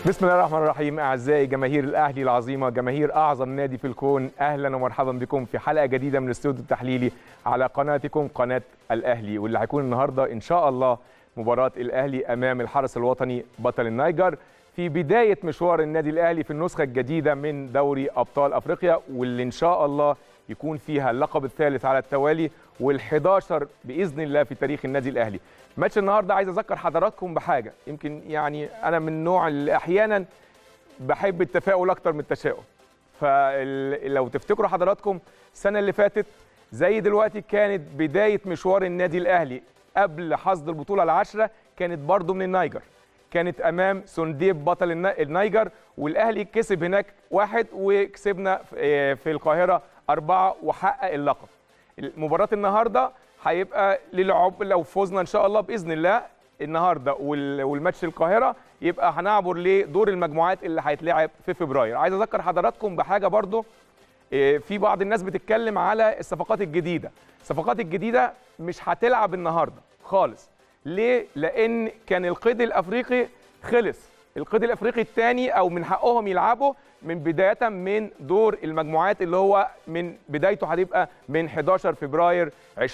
بسم الله الرحمن الرحيم اعزائي جماهير الاهلي العظيمه جماهير اعظم نادي في الكون اهلا ومرحبا بكم في حلقه جديده من الاستوديو التحليلي على قناتكم قناه الاهلي واللي هيكون النهارده ان شاء الله مباراه الاهلي امام الحرس الوطني بطل النيجر في بدايه مشوار النادي الاهلي في النسخه الجديده من دوري ابطال افريقيا واللي ان شاء الله يكون فيها اللقب الثالث على التوالي وال11 باذن الله في تاريخ النادي الاهلي ماتش النهارده عايز اذكر حضراتكم بحاجه يمكن يعني انا من النوع اللي احيانا بحب التفاؤل اكتر من التشاؤم فلو تفتكروا حضراتكم السنه اللي فاتت زي دلوقتي كانت بدايه مشوار النادي الاهلي قبل حصد البطوله العاشره كانت برضو من النيجر كانت امام سنديب بطل النيجر والاهلي كسب هناك واحد وكسبنا في القاهره اربعه وحقق اللقب مباراه النهارده هيبقى للعب لو فوزنا ان شاء الله باذن الله النهارده والماتش القاهره يبقى هنعبر لدور المجموعات اللي هيتلعب في فبراير عايز اذكر حضراتكم بحاجه برضو في بعض الناس بتتكلم على الصفقات الجديده الصفقات الجديده مش هتلعب النهارده خالص ليه لان كان القيد الافريقي خلص القيد الافريقي الثاني او من حقهم يلعبوا من بدايه من دور المجموعات اللي هو من بدايته هتبقى من 11 فبراير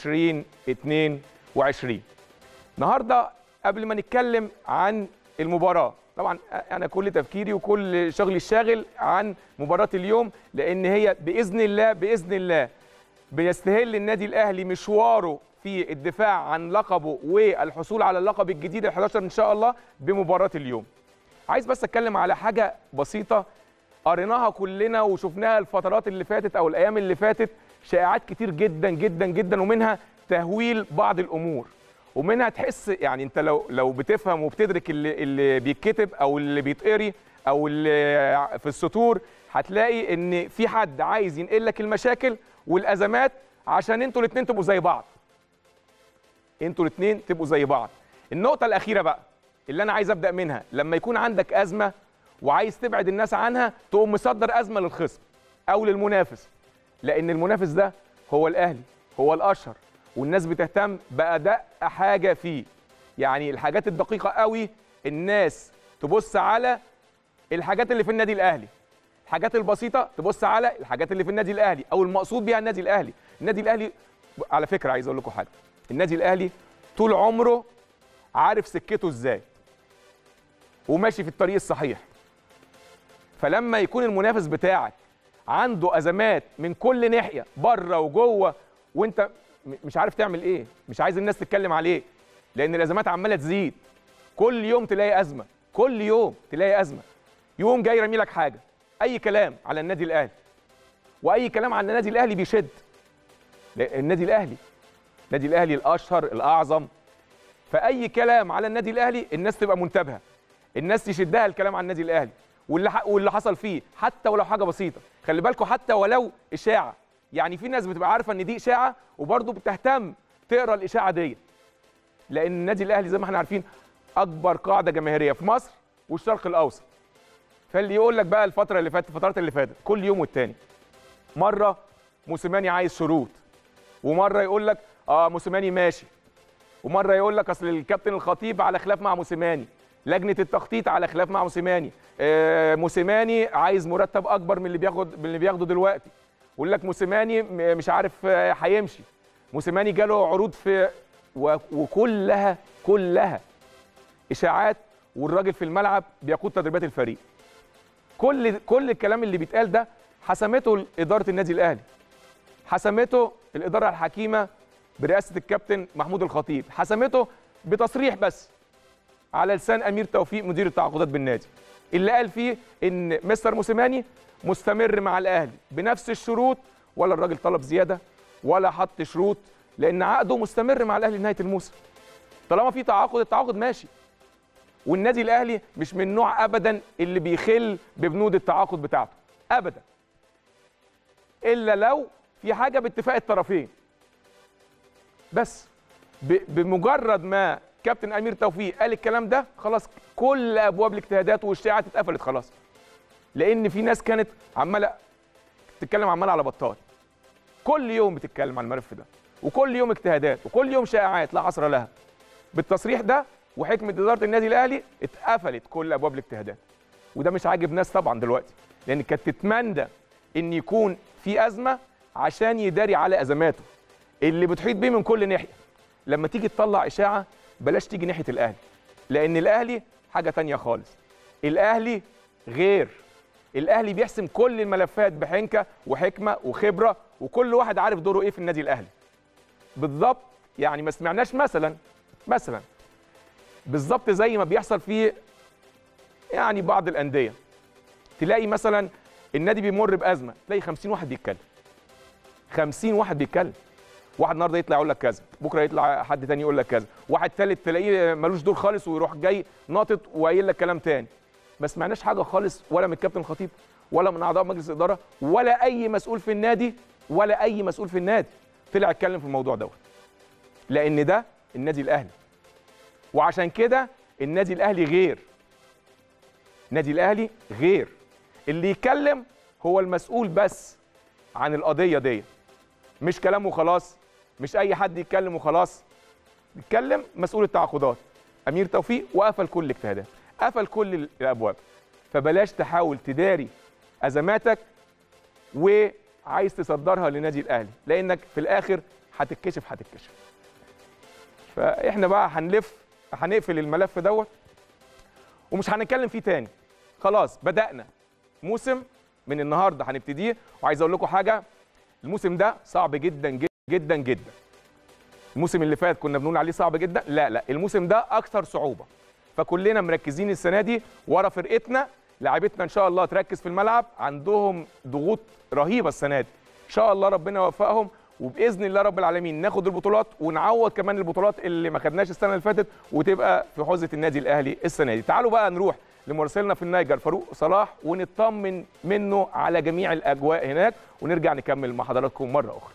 2022 النهارده قبل ما نتكلم عن المباراه طبعا انا كل تفكيري وكل شغلي الشاغل عن مباراه اليوم لان هي باذن الله باذن الله بيستهل النادي الاهلي مشواره في الدفاع عن لقبه والحصول على اللقب الجديد ال 11 ان شاء الله بمباراه اليوم عايز بس اتكلم على حاجه بسيطه قريناها كلنا وشفناها الفترات اللي فاتت او الايام اللي فاتت شائعات كتير جدا جدا جدا ومنها تهويل بعض الامور ومنها تحس يعني انت لو لو بتفهم وبتدرك اللي اللي بيتكتب او اللي بيتقري او اللي في السطور هتلاقي ان في حد عايز ينقل لك المشاكل والازمات عشان انتوا الاثنين تبقوا زي بعض انتوا الاثنين تبقوا زي بعض النقطه الاخيره بقى اللي انا عايز ابدا منها لما يكون عندك ازمه وعايز تبعد الناس عنها تقوم مصدر ازمه للخصم او للمنافس لان المنافس ده هو الاهلي هو الاشهر والناس بتهتم باداء حاجه فيه يعني الحاجات الدقيقه قوي الناس تبص على الحاجات اللي في النادي الاهلي الحاجات البسيطه تبص على الحاجات اللي في النادي الاهلي او المقصود بيها النادي الاهلي النادي الاهلي على فكره عايز اقول لكم حاجه النادي الاهلي طول عمره عارف سكته ازاي وماشي في الطريق الصحيح فلما يكون المنافس بتاعك عنده ازمات من كل ناحيه بره وجوه وانت مش عارف تعمل ايه مش عايز الناس تتكلم عليه لان الازمات عماله تزيد كل يوم تلاقي ازمه كل يوم تلاقي ازمه يوم جاي رامي لك حاجه اي كلام على النادي الاهلي واي كلام على النادي الاهلي بيشد النادي الاهلي النادي الاهلي الاشهر الاعظم فاي كلام على النادي الاهلي الناس تبقى منتبهه الناس تشدها الكلام على النادي الاهلي واللي واللي حصل فيه حتى ولو حاجه بسيطه خلي بالكم حتى ولو اشاعه يعني في ناس بتبقى عارفه ان دي اشاعه وبرضه بتهتم تقرا الاشاعه دي لان النادي الاهلي زي ما احنا عارفين اكبر قاعده جماهيريه في مصر والشرق الاوسط فاللي يقول لك بقى الفتره اللي فاتت الفترات اللي فاتت كل يوم والتاني مره موسيماني عايز شروط ومره يقول لك اه موسيماني ماشي ومره يقول لك اصل الكابتن الخطيب على خلاف مع موسيماني لجنه التخطيط على خلاف مع موسيماني آه موسيماني عايز مرتب اكبر من اللي بياخد من اللي بياخده دلوقتي يقول لك موسيماني مش عارف هيمشي موسيماني جاله عروض في وكلها كلها اشاعات والراجل في الملعب بيقود تدريبات الفريق كل كل الكلام اللي بيتقال ده حسمته اداره النادي الاهلي حسمته الاداره الحكيمه برئاسه الكابتن محمود الخطيب حسمته بتصريح بس على لسان امير توفيق مدير التعاقدات بالنادي اللي قال فيه ان مستر موسيماني مستمر مع الاهلي بنفس الشروط ولا الراجل طلب زياده ولا حط شروط لان عقده مستمر مع الاهلي لنهايه الموسم طالما في تعاقد التعاقد ماشي والنادي الاهلي مش من نوع ابدا اللي بيخل ببنود التعاقد بتاعته ابدا الا لو في حاجه باتفاق الطرفين بس بمجرد ما كابتن امير توفيق قال الكلام ده خلاص كل ابواب الاجتهادات والاشاعات اتقفلت خلاص لان في ناس كانت عماله تتكلم عماله على بطال كل يوم بتتكلم عن الملف ده وكل يوم اجتهادات وكل يوم شائعات لا حصر لها بالتصريح ده وحكمه اداره النادي الاهلي اتقفلت كل ابواب الاجتهادات وده مش عاجب ناس طبعا دلوقتي لان كانت تتمنى ان يكون في ازمه عشان يداري على ازماته اللي بتحيط بيه من كل ناحيه لما تيجي تطلع اشاعه بلاش تيجي ناحيه الاهلي لان الاهلي حاجه تانية خالص الاهلي غير الاهلي بيحسم كل الملفات بحنكه وحكمه وخبره وكل واحد عارف دوره ايه في النادي الاهلي بالظبط يعني ما سمعناش مثلا مثلا بالظبط زي ما بيحصل في يعني بعض الانديه تلاقي مثلا النادي بيمر بازمه تلاقي 50 واحد بيتكلم 50 واحد بيتكلم واحد النهارده يطلع يقول لك كذا بكره يطلع حد تاني يقول لك كذا واحد ثالث تلاقيه ملوش دور خالص ويروح جاي ناطط وقايل لك كلام تاني ما سمعناش حاجه خالص ولا من الكابتن الخطيب ولا من اعضاء مجلس الاداره ولا اي مسؤول في النادي ولا اي مسؤول في النادي طلع اتكلم في الموضوع دوت لان ده النادي الاهلي وعشان كده النادي الاهلي غير النادي الاهلي غير اللي يتكلم هو المسؤول بس عن القضيه دي مش كلام وخلاص مش اي حد يتكلم وخلاص يتكلم مسؤول التعاقدات امير توفيق وقفل كل الاجتهادات قفل كل الابواب فبلاش تحاول تداري ازماتك وعايز تصدرها للنادي الاهلي لانك في الاخر هتتكشف هتتكشف فاحنا بقى هنلف هنقفل الملف دوت ومش هنتكلم فيه تاني خلاص بدانا موسم من النهارده هنبتديه وعايز اقول لكم حاجه الموسم ده صعب جدا جدا جدا جدا الموسم اللي فات كنا بنقول عليه صعب جدا لا لا الموسم ده اكثر صعوبه فكلنا مركزين السنه دي ورا فرقتنا لاعيبتنا ان شاء الله تركز في الملعب عندهم ضغوط رهيبه السنه دي ان شاء الله ربنا يوفقهم وباذن الله رب العالمين ناخد البطولات ونعوض كمان البطولات اللي ما خدناش السنه اللي فاتت وتبقى في حوزه النادي الاهلي السنه دي تعالوا بقى نروح لمراسلنا في النيجر فاروق صلاح ونطمن منه على جميع الاجواء هناك ونرجع نكمل مع حضراتكم مره اخرى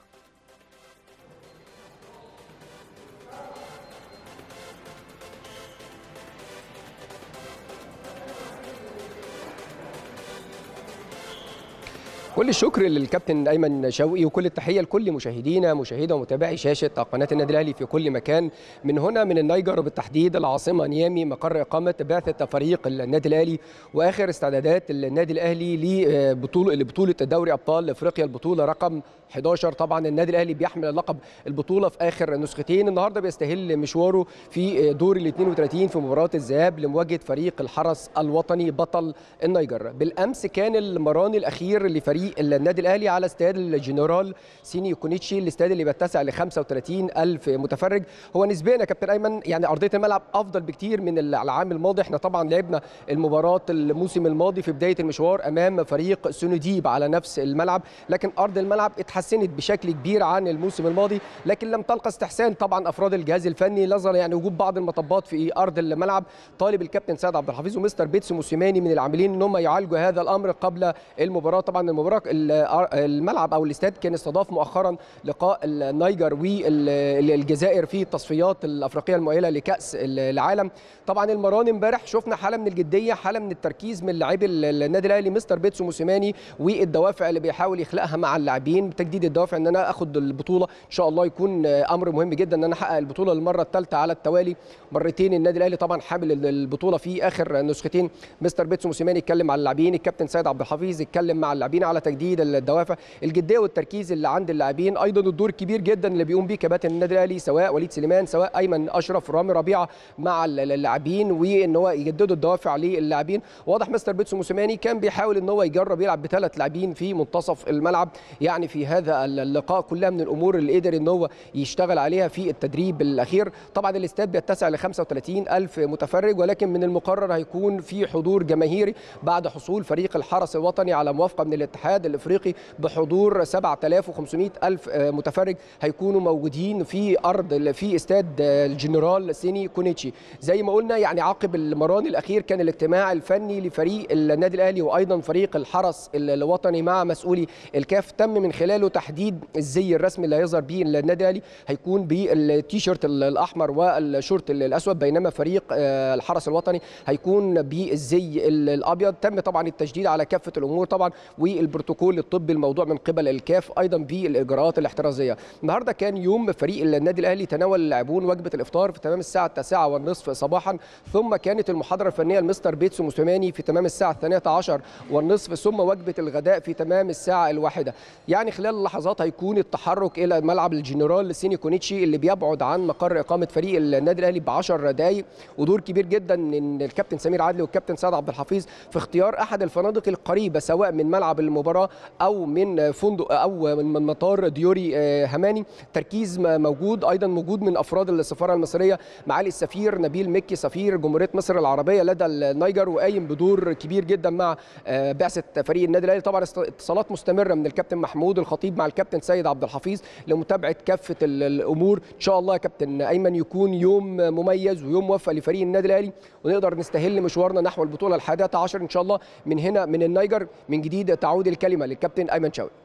كل الشكر للكابتن ايمن شوقي وكل التحيه لكل مشاهدينا مشاهده ومتابعي شاشه قناه النادي الاهلي في كل مكان من هنا من النيجر وبالتحديد العاصمه نيامي مقر اقامه بعثه فريق النادي الاهلي واخر استعدادات النادي الاهلي لبطوله لبطوله دوري ابطال افريقيا البطوله رقم 11 طبعا النادي الاهلي بيحمل لقب البطوله في اخر نسختين النهارده بيستهل مشواره في دور ال 32 في مباراه الذهاب لمواجهه فريق الحرس الوطني بطل النيجر بالامس كان المران الاخير لفريق النادي الاهلي على استاد الجنرال سيني كونيتشي الاستاد اللي بيتسع ل 35 الف متفرج هو نسبيا يا كابتن ايمن يعني ارضيه الملعب افضل بكتير من العام الماضي احنا طبعا لعبنا المباراه الموسم الماضي في بدايه المشوار امام فريق سونوديب على نفس الملعب لكن ارض الملعب اتحسنت بشكل كبير عن الموسم الماضي لكن لم تلقى استحسان طبعا افراد الجهاز الفني نظرا يعني وجود بعض المطبات في ارض الملعب طالب الكابتن سيد عبد الحفيظ ومستر بيتس موسيماني من العاملين ان هم يعالجوا هذا الامر قبل المباراه طبعا المباراه الملعب او الاستاد كان استضاف مؤخرا لقاء النيجر والجزائر في التصفيات الافريقيه المؤهله لكاس العالم طبعا المران امبارح شفنا حاله من الجديه حاله من التركيز من لاعبي النادي الاهلي مستر بيتسو موسيماني والدوافع اللي بيحاول يخلقها مع اللاعبين تجديد الدوافع ان انا اخد البطوله ان شاء الله يكون امر مهم جدا ان انا احقق البطوله للمره الثالثه على التوالي مرتين النادي الاهلي طبعا حامل البطوله في اخر نسختين مستر بيتسو موسيماني اتكلم مع اللاعبين الكابتن سيد عبد الحفيظ اتكلم مع اللاعبين على تجديد الدوافع الجديه والتركيز اللي عند اللاعبين ايضا الدور الكبير جدا اللي بيقوم بيه كباتن النادي الاهلي سواء وليد سليمان سواء ايمن اشرف رامي ربيعه مع اللاعبين وان هو يجددوا الدوافع للاعبين واضح مستر بيتسو موسيماني كان بيحاول ان هو يجرب يلعب بثلاث لاعبين في منتصف الملعب يعني في هذا اللقاء كلها من الامور اللي قدر ان هو يشتغل عليها في التدريب الاخير طبعا الاستاد بيتسع ل 35 الف متفرج ولكن من المقرر هيكون في حضور جماهيري بعد حصول فريق الحرس الوطني على موافقه من الاتحاد الافريقي بحضور 7500 الف متفرج هيكونوا موجودين في ارض في استاد الجنرال سيني كونيتشي زي ما قلنا يعني عقب المران الاخير كان الاجتماع الفني لفريق النادي الاهلي وايضا فريق الحرس الوطني مع مسؤولي الكاف تم من خلاله تحديد الزي الرسمي اللي هيظهر بيه النادي الاهلي هيكون بالتيشيرت الاحمر والشورت الاسود بينما فريق الحرس الوطني هيكون بالزي الابيض تم طبعا التشديد على كافه الامور طبعا البروتوكول الطبي الموضوع من قبل الكاف ايضا بالاجراءات الاحترازيه النهارده كان يوم فريق النادي الاهلي تناول اللاعبون وجبه الافطار في تمام الساعه التاسعة والنصف صباحا ثم كانت المحاضره الفنيه لمستر بيتسو موسيماني في تمام الساعه الثانيه عشر والنصف ثم وجبه الغداء في تمام الساعه الواحده يعني خلال اللحظات هيكون التحرك الى ملعب الجنرال سيني كونيتشي اللي بيبعد عن مقر اقامه فريق النادي الاهلي ب 10 دقائق ودور كبير جدا من الكابتن سمير عدلي والكابتن سعد عبد الحفيظ في اختيار احد الفنادق القريبه سواء من ملعب المباراه او من فندق او من مطار ديوري هماني تركيز موجود ايضا موجود من افراد السفاره المصريه معالي السفير نبيل مكي سفير جمهوريه مصر العربيه لدى النيجر وقايم بدور كبير جدا مع بعثه فريق النادي الاهلي طبعا اتصالات مستمره من الكابتن محمود الخطيب مع الكابتن سيد عبد الحفيظ لمتابعه كافه الامور ان شاء الله يا كابتن ايمن يكون يوم مميز ويوم موفق لفريق النادي الاهلي ونقدر نستهل مشوارنا نحو البطوله الحادية عشر ان شاء الله من هنا من النيجر من جديد تعود الكلمه للكابتن ايمن شوقي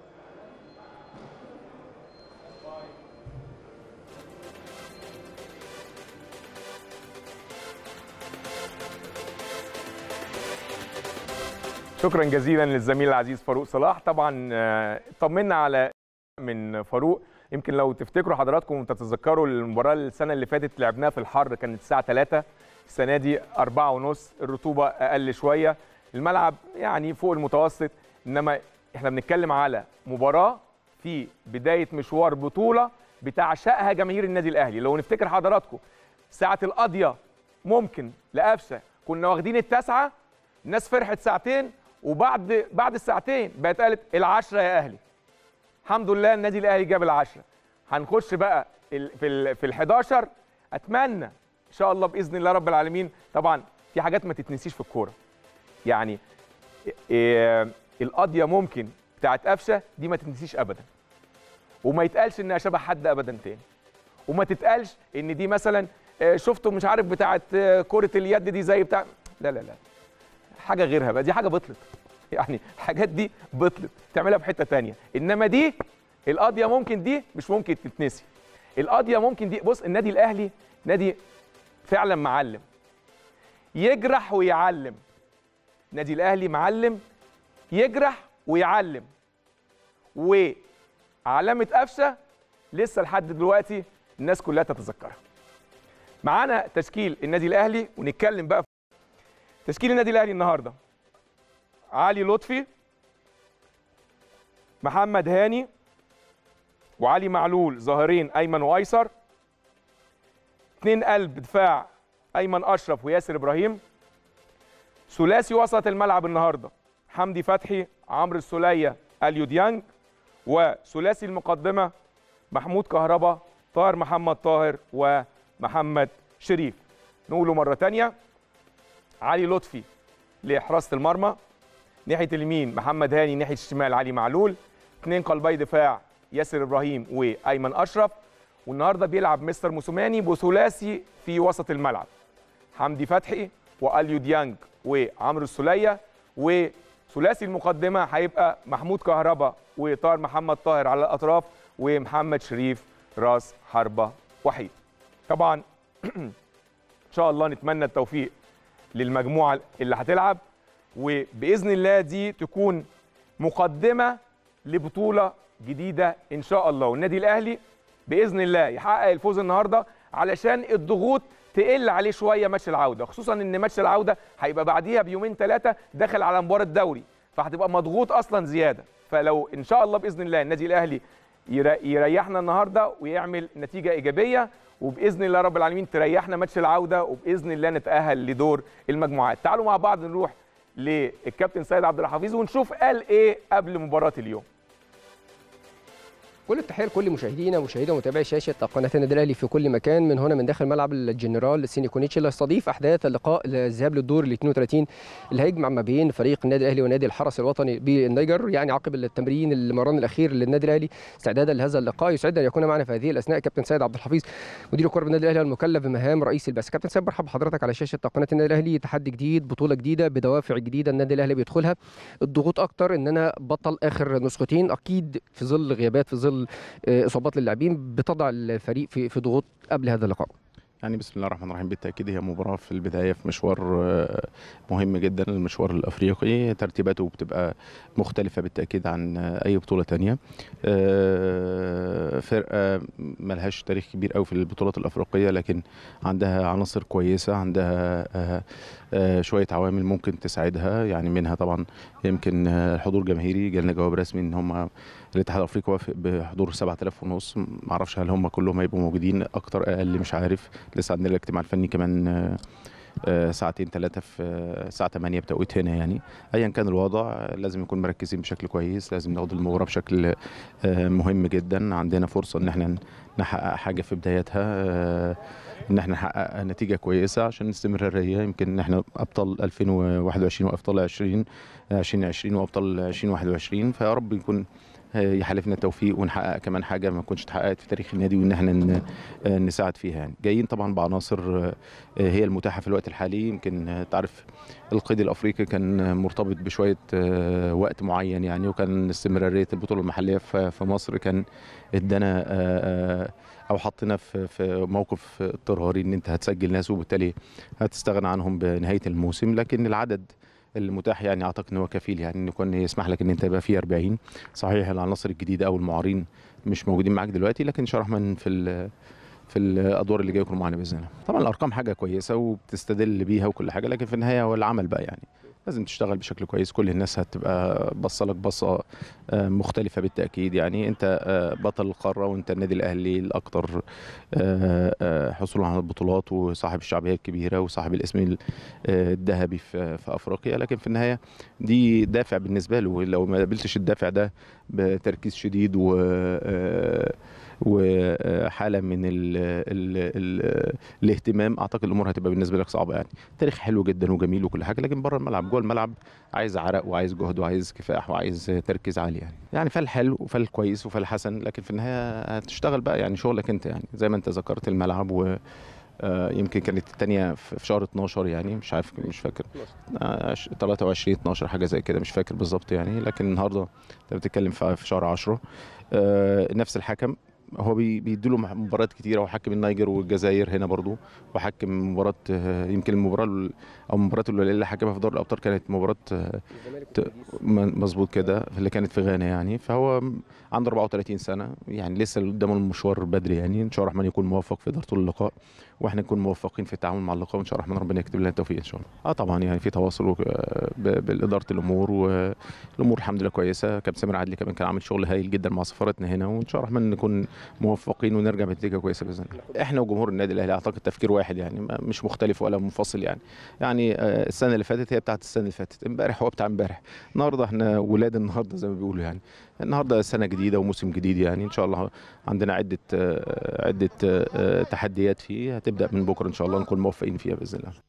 شكرا جزيلا للزميل العزيز فاروق صلاح طبعا طمنا على من فاروق يمكن لو تفتكروا حضراتكم وتتذكروا المباراه السنه اللي فاتت لعبناها في الحر كانت الساعه 3 السنه دي 4 ونص الرطوبه اقل شويه الملعب يعني فوق المتوسط انما احنا بنتكلم على مباراه في بدايه مشوار بطوله بتعشقها جماهير النادي الاهلي لو نفتكر حضراتكم ساعه القضيه ممكن لقفشه كنا واخدين التاسعه الناس فرحت ساعتين وبعد بعد الساعتين بقت قالت العشره يا اهلي الحمد لله النادي الاهلي جاب العشره هنخش بقى في ال في ال11 اتمنى ان شاء الله باذن الله رب العالمين طبعا في حاجات ما تتنسيش في الكوره يعني إيه القضيه ممكن بتاعت قفشه دي ما تتنسيش ابدا وما يتقالش انها شبه حد ابدا تاني وما تتقالش ان دي مثلا شفتوا مش عارف بتاعت كره اليد دي زي بتاع لا لا لا حاجه غيرها بقى دي حاجه بطلت يعني الحاجات دي بطلت تعملها في حته تانية انما دي القضيه ممكن دي مش ممكن تتنسي القضيه ممكن دي بص النادي الاهلي نادي فعلا معلم يجرح ويعلم النادي الاهلي معلم يجرح ويعلم وعلامه قفشه لسه لحد دلوقتي الناس كلها تتذكرها معانا تشكيل النادي الاهلي ونتكلم بقى تشكيل النادي الاهلي النهارده علي لطفي محمد هاني وعلي معلول ظاهرين ايمن وايسر اثنين قلب دفاع ايمن اشرف وياسر ابراهيم ثلاثي وسط الملعب النهارده حمدي فتحي عمرو السوليه اليو ديانج وثلاثي المقدمه محمود كهربا طاهر محمد طاهر ومحمد شريف نقوله مره ثانيه علي لطفي لحراسه المرمى ناحيه اليمين محمد هاني ناحيه الشمال علي معلول اثنين قلبي دفاع ياسر ابراهيم وايمن اشرف والنهارده بيلعب مستر موسوماني بثلاثي في وسط الملعب حمدي فتحي واليو ديانج وعمرو السوليه وثلاثي المقدمه هيبقى محمود كهربا وطاهر محمد طاهر على الاطراف ومحمد شريف راس حربه وحيد طبعا ان شاء الله نتمنى التوفيق للمجموعه اللي هتلعب وباذن الله دي تكون مقدمه لبطوله جديده ان شاء الله والنادي الاهلي باذن الله يحقق الفوز النهارده علشان الضغوط تقل عليه شويه ماتش العوده خصوصا ان ماتش العوده هيبقى بعديها بيومين ثلاثه داخل على مباراه الدوري فهتبقى مضغوط اصلا زياده فلو ان شاء الله باذن الله النادي الاهلي يريحنا النهارده ويعمل نتيجه ايجابيه وباذن الله رب العالمين تريحنا ماتش العوده وباذن الله نتاهل لدور المجموعات تعالوا مع بعض نروح للكابتن سيد عبد الحفيظ ونشوف قال ايه قبل مباراه اليوم كل التحيه لكل مشاهدينا ومشاهدي ومتابعي شاشه قناه النادي الاهلي في كل مكان من هنا من داخل ملعب الجنرال سيني كونيتشي اللي يستضيف احداث اللقاء الذهاب للدور ال 32 اللي هيجمع ما بين فريق النادي الاهلي ونادي الحرس الوطني بالنيجر يعني عقب التمرين المران الاخير للنادي الاهلي استعدادا لهذا اللقاء يسعدنا ان يكون معنا في هذه الاثناء كابتن سيد عبد الحفيظ مدير الكره بالنادي الاهلي المكلف بمهام رئيس البعثه كابتن سيد مرحبا بحضرتك على شاشه قناه النادي الاهلي تحدي جديد بطوله جديده بدوافع جديده النادي الاهلي بيدخلها الضغوط اكتر ان انا بطل اخر نسختين اكيد في ظل غيابات في ظل اصابات للاعبين بتضع الفريق في في ضغوط قبل هذا اللقاء يعني بسم الله الرحمن الرحيم بالتأكيد هي مباراة في البداية في مشوار آه، مهم جدا المشوار الأفريقي ترتيباته بتبقى مختلفة بالتأكيد عن آه، أي بطولة تانية آه، فرقة ملهاش تاريخ كبير قوي في البطولات الأفريقية لكن عندها عناصر كويسة عندها آه، آه، شوية عوامل ممكن تساعدها يعني منها طبعا يمكن آه، حضور جماهيري جالنا جواب رسمي ان هم الاتحاد الافريقي وافق بحضور 7000 ونص معرفش هل هم كلهم هيبقوا موجودين اكتر اقل مش عارف لسه عندنا الاجتماع الفني كمان آه، آه، ساعتين ثلاثة في آه، الساعة 8 بتوقيت هنا يعني أيا كان الوضع آه، لازم نكون مركزين بشكل كويس لازم ناخد المباراة بشكل آه، مهم جدا عندنا فرصة إن احنا نحقق حاجة في بدايتها آه، إن احنا نحقق نتيجة كويسة عشان الاستمرارية يمكن إن احنا أبطال 2021 وأبطال 20 2020 وأبطال 2021 فيا رب يكون يحالفنا التوفيق ونحقق كمان حاجه ما تكونش اتحققت في تاريخ النادي وان احنا ن- نساعد فيها يعني جايين طبعا بعناصر هي المتاحه في الوقت الحالي يمكن تعرف القيد الافريقي كان مرتبط بشويه وقت معين يعني وكان استمراريه البطوله المحليه في في مصر كان ادانا او حطينا في في موقف اضطراري ان انت هتسجل ناس وبالتالي هتستغنى عنهم بنهايه الموسم لكن العدد المتاح يعني اعتقد ان هو كفيل يعني ان يكون يسمح لك ان انت يبقى فيه 40 صحيح العناصر الجديده او المعارين مش موجودين معاك دلوقتي لكن ان شاء الله الرحمن في ال- في الادوار اللي جايه يكونوا معانا باذن الله طبعا الارقام حاجه كويسه وبتستدل بيها وكل حاجه لكن في النهايه هو العمل بقى يعني لازم تشتغل بشكل كويس كل الناس هتبقى بصه لك بصه آه، مختلفه بالتاكيد يعني انت آه، بطل القاره وانت النادي الاهلي الاكثر آه، آه، حصولا على البطولات وصاحب الشعبيه الكبيره وصاحب الاسم ال- آه، الذهبي في في افريقيا لكن في النهايه دي دافع بالنسبه له لو ما قابلتش الدافع ده بتركيز شديد و آه، وحاله من ال ال ال الاهتمام اعتقد الامور هتبقى بالنسبه لك صعبه يعني تاريخ حلو جدا وجميل وكل حاجه لكن بره الملعب جوه الملعب عايز عرق وعايز جهد وعايز كفاح وعايز تركيز عالي يعني يعني فال حلو وفال كويس وفال حسن لكن في النهايه هتشتغل بقى يعني شغلك انت يعني زي ما انت ذكرت الملعب و آه، يمكن كانت الثانيه في شهر 12 يعني مش عارف مش فاكر آه، 23 12 حاجه زي كده مش فاكر بالظبط يعني لكن النهارده انت بتتكلم في في شهر 10 آه، نفس الحكم هو بي- بيديله مح- مباريات كتيره وحكم النيجر والجزائر هنا برضو وحكم مباراه آه، يمكن المباراه ال- او المباراه اللي حكمها في دوري الابطال كانت مباراه آه، ت- م- مظبوط كده اللي كانت في غانا يعني فهو م- عنده 34 سنه يعني لسه قدامه المشوار بدري يعني ان شاء الله الرحمن يكون موفق في ادارته اللقاء واحنا نكون موفقين في التعامل مع اللقاء وان شاء الله الرحمن ربنا يكتب لنا التوفيق ان شاء الله اه طبعا يعني في تواصل آه، ب- باداره الامور والامور الحمد لله كويسه كابتن سامر عدلي كمان كان عامل شغل هايل جدا مع سفارتنا هنا وان شاء الله الرحمن نكون موفقين ونرجع بنتيجه كويسه باذن الله احنا وجمهور النادي الاهلي اعتقد تفكير واحد يعني ما- مش مختلف ولا منفصل يعني يعني آه، السنه اللي فاتت هي بتاعت السنه اللي فاتت امبارح هو بتاع امبارح النهارده احنا ولاد النهارده زي ما بيقولوا يعني النهارده سنه جديده وموسم جديد يعني ان شاء الله عندنا عده آه، عده آه، تحديات فيه هتبدا من بكره ان شاء الله نكون موفقين فيها باذن الله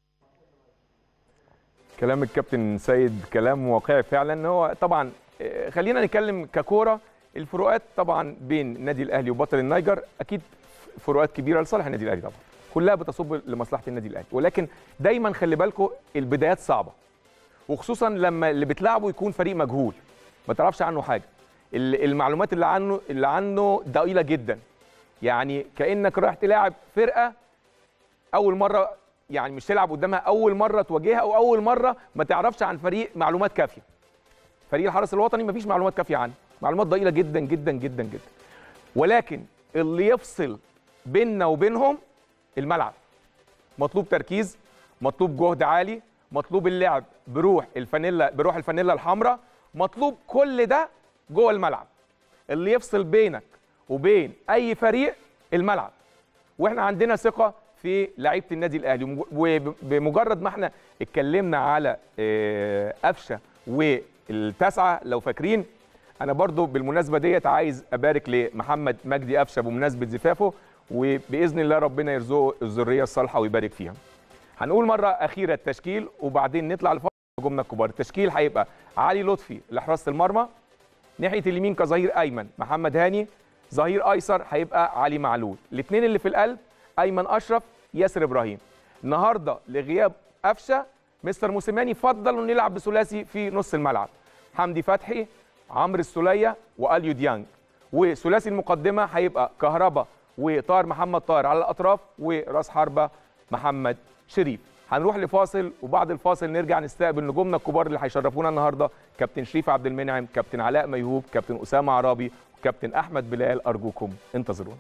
كلام الكابتن سيد كلام واقعي فعلا هو طبعا آه، خلينا نتكلم ككوره الفروقات طبعا بين النادي الاهلي وبطل النيجر اكيد فروقات كبيره لصالح النادي الاهلي طبعا كلها بتصب لمصلحه النادي الاهلي ولكن دايما خلي بالكم البدايات صعبه وخصوصا لما اللي بتلعبه يكون فريق مجهول ما تعرفش عنه حاجه ال- المعلومات اللي عنه اللي عنه ضئيله جدا يعني كانك رايح تلاعب فرقه اول مره يعني مش تلعب قدامها اول مره تواجهها او اول مره ما تعرفش عن فريق معلومات كافيه فريق الحرس الوطني مفيش معلومات كافيه عنه معلومات ضئيله جدا جدا جدا جدا ولكن اللي يفصل بيننا وبينهم الملعب مطلوب تركيز مطلوب جهد عالي مطلوب اللعب بروح الفانيلا بروح الفانيلا الحمراء مطلوب كل ده جوه الملعب اللي يفصل بينك وبين اي فريق الملعب واحنا عندنا ثقه في لعيبه النادي الاهلي ومج- وبمجرد ما احنا اتكلمنا على آه، قفشه والتسعه لو فاكرين انا برضو بالمناسبه ديت عايز ابارك لمحمد مجدي قفشه بمناسبه زفافه وباذن الله ربنا يرزقه الذريه الصالحه ويبارك فيها هنقول مره اخيره التشكيل وبعدين نطلع لفاصل نجومنا الكبار التشكيل هيبقى علي لطفي لحراسه المرمى ناحيه اليمين كظهير ايمن محمد هاني ظهير ايسر هيبقى علي معلول الاثنين اللي في القلب ايمن اشرف ياسر ابراهيم النهارده لغياب قفشه مستر موسيماني فضل انه يلعب بثلاثي في نص الملعب حمدي فتحي عمرو السوليه واليو ديانج وثلاثي المقدمه هيبقى كهربا وطاهر محمد طاهر على الاطراف وراس حربه محمد شريف هنروح لفاصل وبعد الفاصل نرجع نستقبل نجومنا الكبار اللي هيشرفونا النهارده كابتن شريف عبد المنعم كابتن علاء ميهوب كابتن اسامه عرابي وكابتن احمد بلال ارجوكم انتظرونا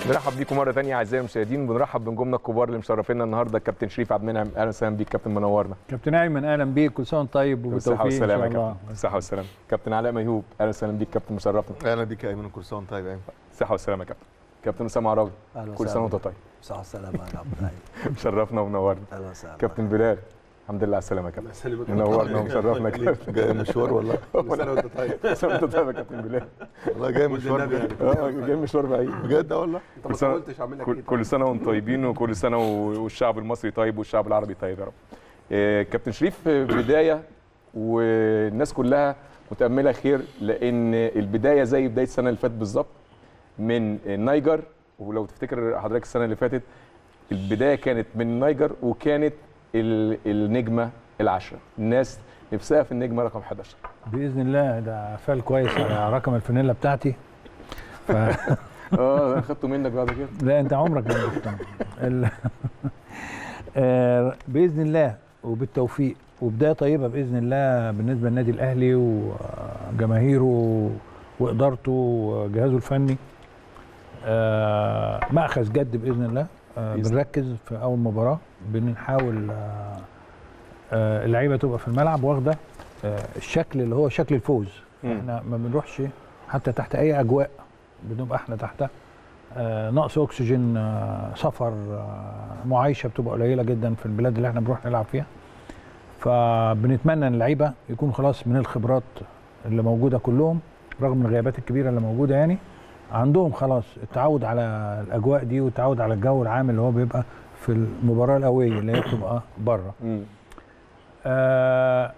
نرحب بيكم مره ثانيه اعزائي المشاهدين وبنرحب بنجومنا الكبار اللي مشرفينا النهارده الكابتن شريف عبد المنعم اهلا وسهلا بيك كابتن منورنا كابتن ايمن اهلا بيك كل سنه وانت طيب بالصحه وبالتوفيق ان والسلامه شاء يا الله كابتن بالصحه والسلامه كابتن علاء ميهوب اهلا وسهلا بيك كابتن مشرفنا اهلا بيك يا ايمن كل سنه وانت طيب يا ايمن بالصحه والسلامه يا كابتن كابتن اسامه عرابي اهلا كل سنه وانت طيب صح السلامة يا عبد الحليم مشرفنا ومنورنا اهلا وسهلا كابتن بلال الحمد لله على السلامه يا كابتن منورنا ومشرفنا يا كابتن جاي مشوار والله كل سنة وانت طيب كل سنه وانت طيب يا كابتن بلال والله جاي مشوار بجد. اه جاي مشوار بعيد بجد اه والله انت ما كل سنة- قلتش اعمل لك كل, ايه كل سنه وانتم طيبين وكل سنه و- والشعب المصري طيب والشعب العربي طيب يا رب آه، كابتن شريف آه، بدايه والناس كلها متامله خير لان البدايه زي بدايه السنه اللي فاتت بالظبط من النيجر ولو تفتكر حضرتك السنه اللي فاتت البدايه كانت من النيجر وكانت ال- النجمه العشره الناس نفسها في النجمه رقم 11 باذن الله ده فال كويس على رقم الفانيلا بتاعتي ف... اه انا خدته منك بعد كده لا انت عمرك ما مقتنع ال... آه، باذن الله وبالتوفيق وبدايه طيبه باذن الله بالنسبه للنادي الاهلي وجماهيره وادارته وجهازه الفني آه، مأخذ جد باذن الله آه، بإذن بنركز في اول مباراه بنحاول آه، آه، اللعيبه تبقى في الملعب واخده آه، الشكل اللي هو شكل الفوز مم. احنا ما بنروحش حتى تحت اي اجواء بنبقى احنا تحتها آه، نقص اكسجين آه، سفر آه، معايشه بتبقى قليله جدا في البلاد اللي احنا بنروح نلعب فيها فبنتمنى ان اللعيبه يكونوا خلاص من الخبرات اللي موجوده كلهم رغم الغيابات الكبيره اللي موجوده يعني عندهم خلاص التعود على الاجواء دي والتعود على الجو العام اللي هو بيبقى في المباراه الاوليه اللي هي بتبقى بره مم. آه،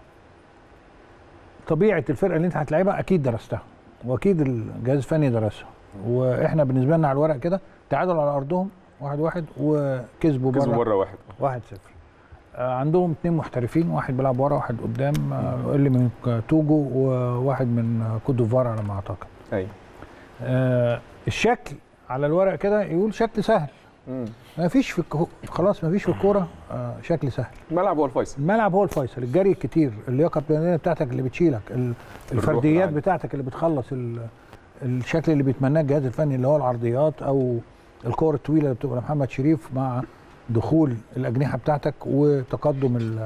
طبيعه الفرقه اللي انت هتلعبها اكيد درستها واكيد الجهاز الفني درسها واحنا بالنسبه لنا على الورق كده تعادلوا على ارضهم واحد واحد وكسبوا كسبوا بره مره واحد واحد صفر آه، عندهم اثنين محترفين واحد بيلعب ورا واحد قدام آه، اللي من توجو وواحد من آه، كوت ديفوار على ما اعتقد ايوه آه، الشكل على الورق كده يقول شكل سهل مم. ما فيش في الكو... خلاص ما فيش في الكوره آه، شكل سهل الملعب هو الفيصل الملعب هو الفيصل الجري الكتير اللياقه البدنيه بتاعتك اللي بتشيلك ال- الفرديات العالية. بتاعتك اللي بتخلص ال- الشكل اللي بيتمناه الجهاز الفني اللي هو العرضيات او الكور الطويله اللي بتبقى محمد شريف مع دخول الاجنحه بتاعتك وتقدم ال-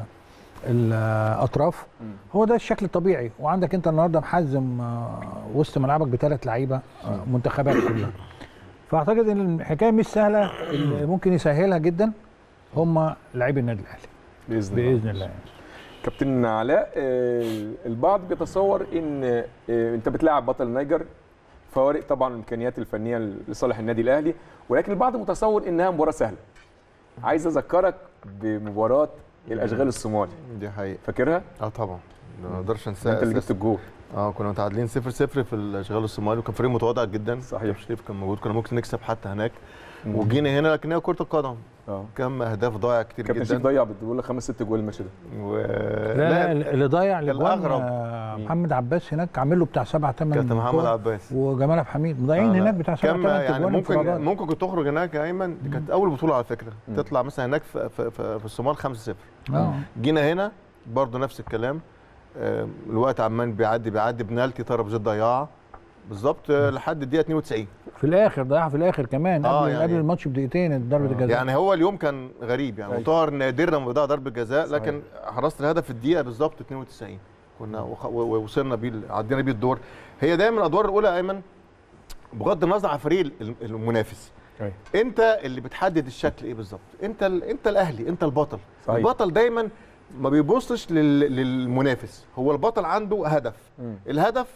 الاطراف مم. هو ده الشكل الطبيعي وعندك انت النهارده محزم آه، وسط ملعبك بثلاث لعيبه آه، منتخبات كلها فاعتقد ان الحكايه مش سهله اللي ممكن يسهلها جدا هم لاعبي النادي الاهلي باذن الله باذن الله يعني. كابتن علاء آه، البعض بيتصور ان آه، انت بتلاعب بطل النيجر فوارق طبعا الامكانيات الفنيه لصالح النادي الاهلي ولكن البعض متصور انها مباراه سهله عايز اذكرك بمباراه الاشغال الصومالي دي حقيقه فاكرها اه طبعا ما اقدرش انت انساها اللي جبت أساساً. الجول اه كنا متعادلين 0 0 في الاشغال الصومالي وكان فريق متواضع جدا صحيح. كابتن شريف كان موجود كنا ممكن نكسب حتى هناك مم. وجينا هنا لكن هي كره القدم اه كم اهداف ضايعه كتير كابتن جدا شريف ضيع بتقول لك خمس ست جول الماتش ده و... لا, لا اللي ضيع الاجوان الأغرب. آه، محمد عباس هناك عامل له بتاع سبع ثمان كابتن محمد عباس وجمال عبد الحميد مضيعين آه، لا. هناك بتاع سبع كم ثمان يعني اجوان ممكن انفرادات. ممكن كنت تخرج هناك يا ايمن دي كانت اول بطوله على فكره تطلع مثلا هناك في, في, في, في الصومال 5 0 اه جينا هنا برضه نفس الكلام آه، الوقت عمال بيعدي بيعدي بنالتي ترابيزات ضياعه بالظبط آه، لحد الدقيقه 92 في الاخر ضيعها في الاخر كمان آه، قبل يعني- قبل الماتش بدقيقتين ضربه الجزاء يعني هو اليوم كان غريب يعني أيوة. وطاهر نادر لما بيضيع ضربه جزاء صحيح. لكن حرصت الهدف الدقيقه بالظبط 92 كنا وخ- و- ووصلنا بيه عدينا بيه الدور هي دايما الادوار الاولى يا ايمن بغض النظر عن الفريق الم- المنافس أيوة. انت اللي بتحدد الشكل ايه بالظبط انت ال... انت الاهلي انت البطل صحيح. البطل دايما ما بيبصش لل... للمنافس هو البطل عنده هدف مم. الهدف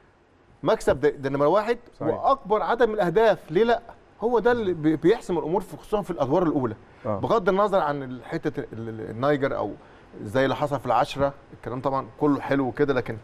مكسب ده, ده نمره واحد صحيح. واكبر عدد من الاهداف ليه لا هو ده اللي بي- بيحسم الامور في خصوصا في الادوار الاولى آه. بغض النظر عن حته ال- ال- النيجر او زي اللي حصل في العشره الكلام طبعا كله حلو وكده لكن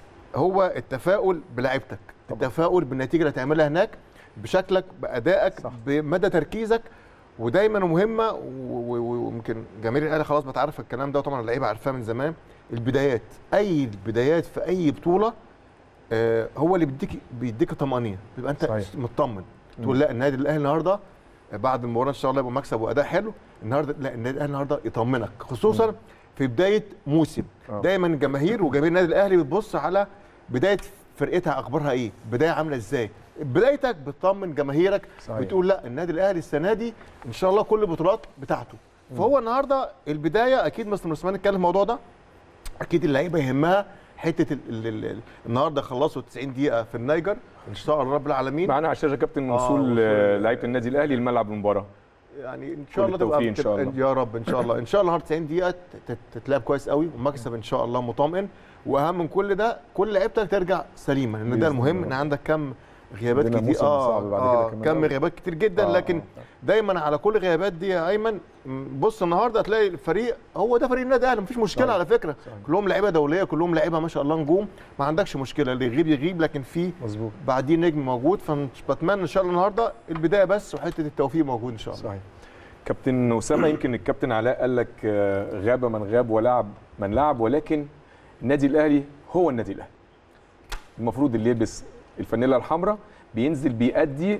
هو التفاؤل بلعبتك طبعا. التفاؤل بالنتيجه اللي هتعملها هناك بشكلك بادائك صح. بمدى تركيزك ودايما مهمه و- و- و- ويمكن جماهير الاهلي خلاص بتعرف الكلام ده طبعا اللعيبه عارفاه من زمان البدايات اي بدايات في اي بطوله آه، هو اللي بيديك بيديك طمانينه بيبقى انت صحيح. مطمن تقول لا النادي الاهلي النهارده بعد المباراه ان شاء الله يبقى مكسب واداء حلو النهارده لا النادي الاهلي النهارده يطمنك خصوصا في بدايه موسم آه. دايما الجماهير وجماهير النادي الاهلي بتبص على بدايه فرقتها اخبارها ايه بدايه عامله ازاي بدايتك بتطمن جماهيرك صحيح. بتقول لا النادي الاهلي السنه دي ان شاء الله كل البطولات بتاعته فهو النهارده البدايه اكيد مستر عثمان اتكلم في الموضوع ده اكيد اللعيبه يهمها حته ال ال ال ال النهارده خلصوا 90 دقيقه في النيجر ان شاء الله رب العالمين معانا على الشاشه كابتن آه، وصول وصول. آه، لعيبه النادي الاهلي لملعب المباراه يعني ان كل شاء الله تبقى التوفيق إن شاء تبقى- الله. يا رب ان شاء الله ان شاء الله النهارده 90 دقيقه تت- تتلعب كويس قوي ومكسب ان شاء الله مطمئن واهم من كل ده كل لعيبتك ترجع سليمه لان ده بإذن المهم الله. ان عندك كم غيابات عندنا كتير موسم اه, صعب بعد كده آه كمان كم أوي. غيابات كتير جدا آه، لكن آه. دايما على كل غيابات دي يا ايمن م، بص النهارده هتلاقي الفريق هو ده فريق النادي الاهلي مفيش مشكله صحيح. على فكره كلهم لعيبه دوليه كلهم لعيبه ما شاء الله نجوم ما عندكش مشكله اللي يغيب يغيب لكن في مظبوط بعديه نجم موجود فبتمنى ان شاء الله النهارده البدايه بس وحته التوفيق موجود ان شاء الله صحيح كابتن اسامه يمكن الكابتن علاء قال لك آه، غاب من غاب ولعب من لعب ولكن النادي الاهلي هو النادي الاهلي المفروض اللي يلبس الفانيلا الحمراء بينزل بيأدي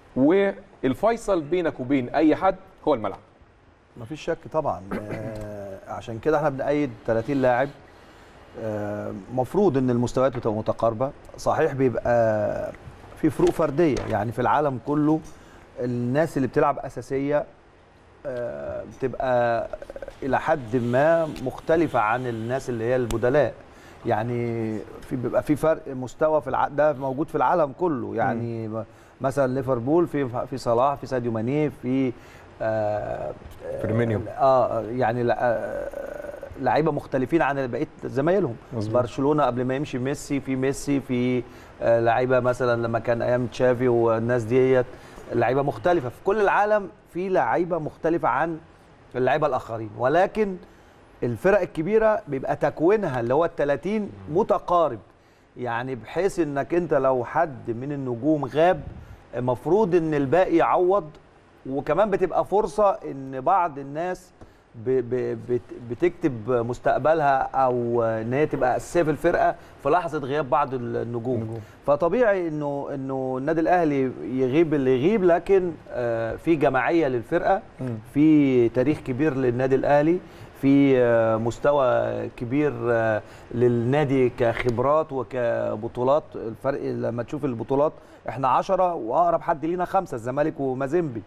والفيصل بينك وبين اي حد هو الملعب مفيش شك طبعا آه، عشان كده احنا بنأيد 30 لاعب آه، مفروض ان المستويات بتبقى متقاربه صحيح بيبقى في فروق فرديه يعني في العالم كله الناس اللي بتلعب اساسيه آه، بتبقى الى حد ما مختلفه عن الناس اللي هي البدلاء يعني في بيبقى في فرق مستوى في الع... ده موجود في العالم كله يعني م. مثلا ليفربول في في صلاح في ساديو ماني في آه فيرمينيو. اه يعني لا- آه، لعيبه مختلفين عن بقيه زمايلهم مظبوط. برشلونه قبل ما يمشي ميسي في ميسي في آه، لعيبه مثلا لما كان ايام تشافي والناس ديت لعيبه مختلفه في كل العالم في لعيبه مختلفه عن اللعيبه الاخرين ولكن الفرق الكبيره بيبقى تكوينها اللي هو ال 30 متقارب يعني بحيث انك انت لو حد من النجوم غاب المفروض ان الباقي يعوض وكمان بتبقى فرصه ان بعض الناس ب ب بت بتكتب مستقبلها او ان هي تبقى اساسيه في الفرقه في لحظه غياب بعض النجوم فطبيعي انه انه النادي الاهلي يغيب اللي يغيب لكن آه، في جماعيه للفرقه في تاريخ كبير للنادي الاهلي في آه، مستوى كبير آه، للنادي كخبرات وكبطولات الفرق لما تشوف البطولات احنا عشرة واقرب حد لينا خمسة الزمالك ومازيمبي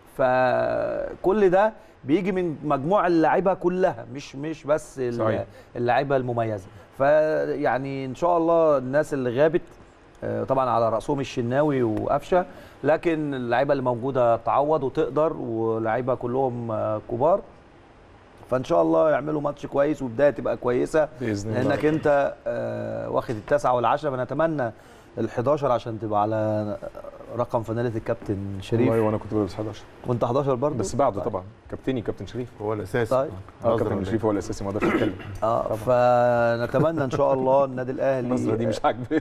فكل ده بيجي من مجموع اللعيبه كلها مش مش بس ال- صحيح. اللعيبه المميزه فيعني ان شاء الله الناس اللي غابت آه، طبعا على راسهم الشناوي وقفشه لكن اللعيبه اللي موجوده تعوض وتقدر ولعيبه كلهم آه، كبار فان شاء الله يعملوا ماتش كويس وبدايه تبقى كويسه باذن الله لانك انت آه، واخد التاسعه والعشره فنتمنى ال 11 عشان تبقى على رقم فانيله الكابتن شريف والله وانا كنت بلبس 11 وانت 11 برضه بس بعده طبعا كابتني كابتن شريف هو الاساس طيب اه نظرة كابتن ولا شريف هو الاساسي ما اقدرش اتكلم اه فنتمنى ان شاء الله النادي الاهلي النظره دي مش عاجباني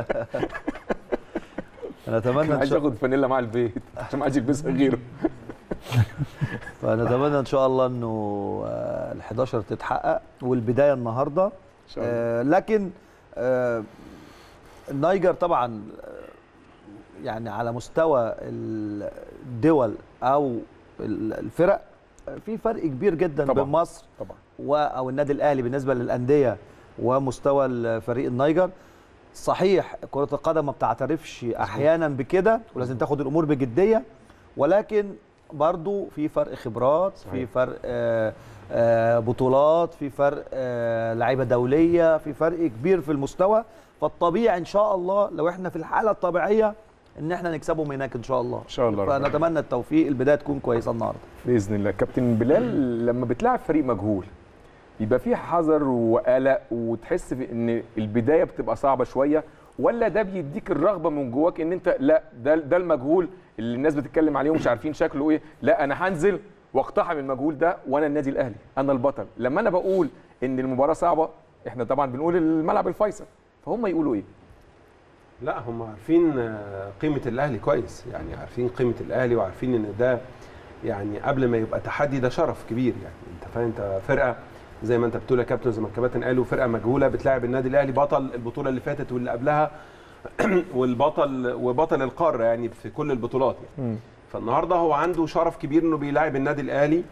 نتمنى كان ان عايز شاء اخد فانيلا مع البيت عشان ما حدش يلبسها غيره فنتمنى ان شاء الله انه ال 11 تتحقق والبدايه النهارده ان شاء الله آه لكن آه النيجر طبعا آه، يعني على مستوى الدول او ال- الفرق آه، في فرق كبير جدا طبعاً. بين مصر طبعا و او النادي الاهلي بالنسبه للانديه ومستوى الفريق النيجر صحيح كره القدم ما بتعترفش احيانا بكده ولازم تاخد الامور بجديه ولكن برضو في فرق خبرات في صحيح. فرق آه، آه، بطولات في فرق آه، لعيبه دوليه في فرق كبير في المستوى فالطبيعي ان شاء الله لو احنا في الحاله الطبيعيه ان احنا نكسبهم هناك ان شاء الله ان شاء الله ربنا. فنتمنى التوفيق البدايه تكون كويسه النهارده باذن الله كابتن بلال لما بتلعب فريق مجهول بيبقى فيه حذر وقلق وتحس في ان البدايه بتبقى صعبه شويه ولا ده بيديك الرغبه من جواك ان انت لا ده ده المجهول اللي الناس بتتكلم عليه ومش عارفين شكله ايه لا انا هنزل واقتحم المجهول ده وانا النادي الاهلي انا البطل لما انا بقول ان المباراه صعبه احنا طبعا بنقول الملعب الفيصل فهم يقولوا ايه لا هم عارفين آه، قيمة الأهلي كويس يعني عارفين قيمة الأهلي وعارفين إن ده يعني قبل ما يبقى تحدي ده شرف كبير يعني أنت فاهم أنت فرقة زي ما أنت بتقول يا كابتن زي ما الكباتن قالوا فرقة مجهولة بتلاعب النادي الأهلي بطل البطولة اللي فاتت واللي قبلها والبطل وبطل القارة يعني في كل البطولات يعني فالنهارده هو عنده شرف كبير إنه بيلاعب النادي الأهلي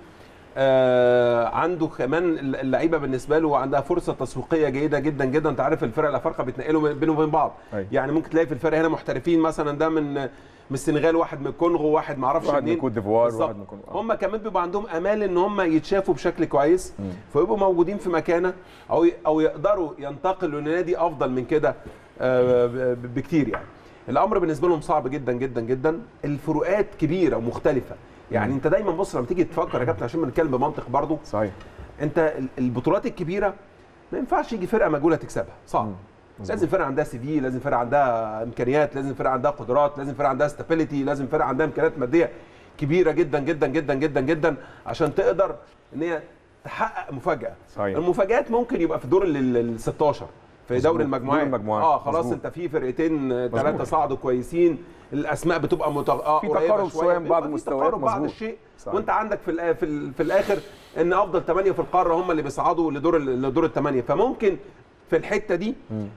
آه عنده كمان اللعيبه بالنسبه له عندها فرصه تسويقيه جيده جدا جدا انت عارف الفرق الافارقه بيتنقلوا بينهم وبين بعض أيوة. يعني ممكن تلاقي في الفرق هنا محترفين مثلا ده من من السنغال واحد من الكونغو واحد ما اعرفش واحد من منين كوت ديفوار بالظبط. وواحد من كونغو. آه. هم كمان بيبقى عندهم امال ان هم يتشافوا بشكل كويس فيبقوا موجودين في مكانه او او يقدروا ينتقلوا لنادي افضل من كده آه، ب- بكتير يعني الامر بالنسبه لهم صعب جدا جدا جدا الفروقات كبيره ومختلفه يعني انت دايما بص لما تيجي تفكر يا كابتن عشان بنتكلم بمنطق برضو صحيح انت ال- البطولات الكبيره ما ينفعش يجي فرقه مجهوله تكسبها صعب لازم فرقه عندها سي في لازم فرقه عندها امكانيات لازم فرقه عندها قدرات لازم فرقه عندها ستابيليتي لازم فرقه عندها امكانيات ماديه كبيره جدا جدا جدا جدا جدا عشان تقدر ان هي تحقق مفاجاه صحيح. المفاجات ممكن يبقى في دور ال 16 في مظبوط. دوري المجموعات دور المجموعات. اه خلاص مظبوط. انت في فرقتين ثلاثه صعدوا كويسين الاسماء بتبقى مت... اه في قريبة تقارب شوية من بعض بيبقى في المستويات. تقارب بعض مظبوط. الشيء صحيح. وانت عندك في الآ- في, ال- في الاخر ان افضل ثمانيه في القاره هم اللي بيصعدوا لدور ال- لدور الثمانيه فممكن في الحته دي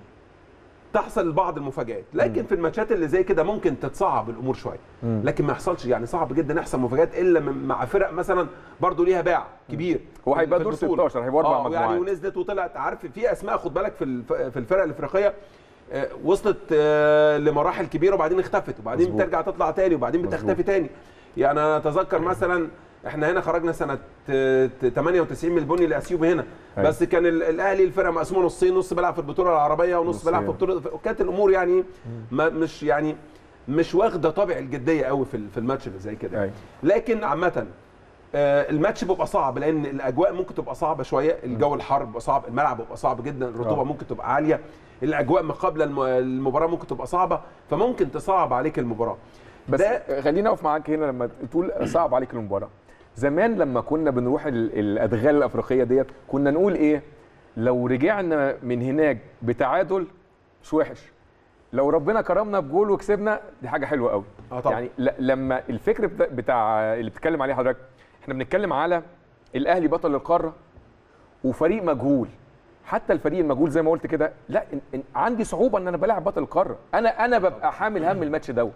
تحصل بعض المفاجآت لكن في الماتشات اللي زي كده ممكن تتصعب الامور شويه لكن ما يحصلش يعني صعب جدا يحصل مفاجآت الا من- مع فرق مثلا برضو ليها باع كبير هو هيبقى في دور البطولة. 16 هيبقى أربع آه، يعني مجموعات. ونزلت وطلعت عارف في اسماء خد بالك في الف- في الفرق الافريقيه آه، وصلت آه، لمراحل كبيره وبعدين اختفت وبعدين مظبوط. بترجع تطلع تاني وبعدين بتختفي تاني يعني انا اتذكر مثلا احنا هنا خرجنا سنه آه، 98 من البني لاثيوبيا هنا أيوة. بس كان ال- الاهلي الفرقه مقسومه نصين نص بيلعب في البطوله العربيه ونص نص بيلعب في يعني. بطوله وكانت الامور يعني ما مش يعني مش واخده طابع الجديه قوي في ال- في الماتش اللي زي كده أيوة. لكن عامه آه، الماتش بيبقى صعب لان الاجواء ممكن تبقى صعبه شويه الجو الحر بيبقى صعب الملعب بيبقى صعب جدا الرطوبه آه. ممكن تبقى عاليه الاجواء ما قبل الم- المباراه ممكن تبقى صعبه فممكن تصعب عليك المباراه بس ده خليني اقف معاك هنا لما تقول صعب عليك المباراه زمان لما كنا بنروح ال- الادغال الافريقيه ديت كنا نقول ايه لو رجعنا من هناك بتعادل مش وحش لو ربنا كرمنا بجول وكسبنا دي حاجه حلوه قوي آه طبعا. يعني ل- لما الفكر بتا- بتاع اللي بتتكلم عليه حضرتك احنا بنتكلم على الاهلي بطل القاره وفريق مجهول حتى الفريق المجهول زي ما قلت كده لا إن إن عندي صعوبه ان انا بلاعب بطل القاره انا انا ببقى حامل هم الماتش دوت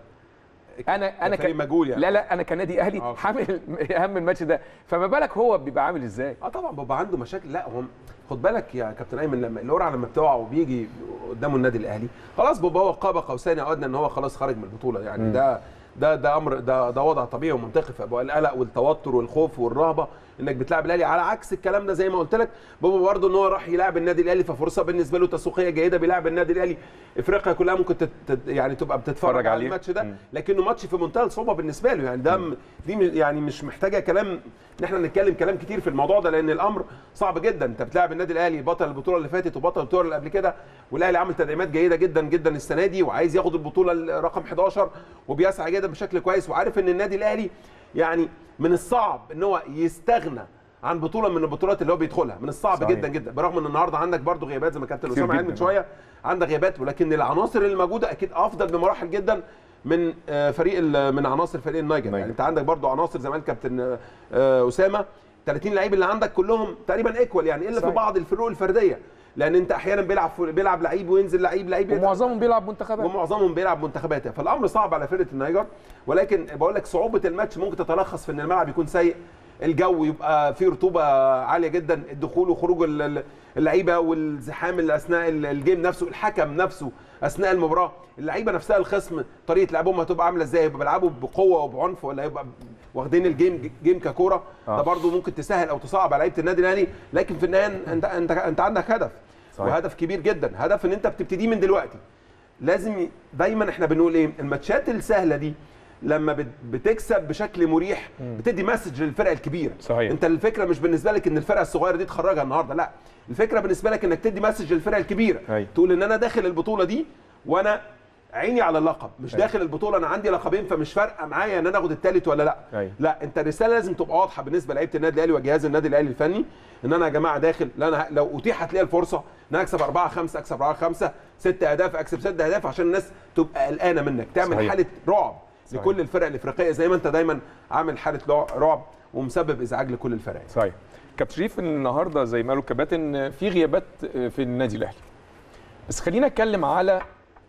انا انا كفريق مجهول يعني. لا لا انا كنادي اهلي آه. حامل هم الماتش ده فما بالك هو بيبقى عامل ازاي اه طبعا بيبقى عنده مشاكل لا هو خد بالك يا كابتن ايمن لما القرعه لما بتقع وبيجي قدامه النادي الاهلي خلاص بيبقى هو قاب قوسين او ادنى ان هو خلاص خرج من البطوله يعني ده ده ده امر ده ده وضع طبيعي ومنطقي فبقى القلق والتوتر والخوف والرهبه انك بتلعب الاهلي على عكس الكلام ده زي ما قلت لك بابا برضه ان هو راح يلعب النادي الاهلي ففرصه بالنسبه له تسويقيه جيده بيلعب النادي الاهلي افريقيا كلها ممكن تت تت- يعني تبقى تتفرج بتتفرج على عليه. الماتش ده مم. لكنه ماتش في منتهى الصعوبه بالنسبه له يعني ده م- دي م- يعني مش محتاجه كلام ان احنا نتكلم كلام كتير في الموضوع ده لان الامر صعب جدا انت بتلاعب النادي الاهلي بطل البطوله اللي فاتت وبطل البطوله اللي قبل كده والاهلي عامل تدعيمات جيده جدا جدا السنه دي وعايز ياخد البطوله رقم 11 وبيسعى جدا بشكل كويس وعارف ان النادي الاهلي يعني من الصعب ان هو يستغنى عن بطوله من البطولات اللي هو بيدخلها من الصعب صحيح. صحيح. جدا جدا برغم ان النهارده عندك برضو غيابات زي ما كابتن كتير اسامه قال من جداً. شويه عندك غيابات ولكن العناصر اللي موجوده اكيد افضل بمراحل جدا من آه، فريق ال- من عناصر فريق النيجر نيجر. يعني انت عندك برضو عناصر زي ما قال كابتن آه، اسامه 30 لعيب اللي عندك كلهم تقريبا ايكوال يعني الا في صحيح. بعض الفروق الفرديه لان انت احيانا بيلعب بيلعب لعيب وينزل لعيب لعيب ومعظمهم بيلعب منتخبات ومعظمهم بيلعب منتخبات فالامر صعب على فرقه النيجر ولكن بقول لك صعوبه الماتش ممكن تتلخص في ان الملعب يكون سيء الجو يبقى فيه رطوبه عاليه جدا الدخول وخروج ال- ال- اللعيبه والزحام اللي اثناء ال- الجيم نفسه الحكم نفسه اثناء المباراه اللعيبه نفسها الخصم طريقه لعبهم هتبقى عامله ازاي يبقى بيلعبوا بقوه وبعنف ولا يبقى واخدين الجيم جيم ككوره آه. ده برضو ممكن تسهل او تصعب على لعيبه النادي الاهلي لكن في النهايه انت انت انت عندك هدف صحيح. وهدف كبير جدا هدف ان انت بتبتديه من دلوقتي لازم ي- دايما احنا بنقول ايه الماتشات السهله دي لما بت- بتكسب بشكل مريح بتدي مسج للفرق الكبيره صحيح. انت الفكره مش بالنسبه لك ان الفرقه الصغيره دي تخرجها النهارده لا الفكره بالنسبه لك انك تدي مسج للفرق الكبيره أيوة. تقول ان انا داخل البطوله دي وانا عيني على اللقب مش أيوة. داخل البطوله انا عندي لقبين فمش فارقه معايا ان انا اخد الثالث ولا لا أيوة. لا انت الرساله لازم تبقى واضحه بالنسبه لعيبه النادي الاهلي وجهاز النادي الاهلي الفني ان انا يا جماعه داخل لا انا ه- لو اتيحت لي الفرصه ان انا اكسب 4 5 اكسب 4 5 ست اهداف اكسب ست اهداف عشان الناس تبقى قلقانه منك تعمل صحيح. حاله رعب صحيح. لكل الفرق الافريقيه زي ما انت دايما عامل حاله لع- رعب ومسبب ازعاج لكل الفرق صحيح كابتن شريف النهارده زي ما قالوا الكباتن في غيابات في النادي الاهلي بس خلينا نتكلم على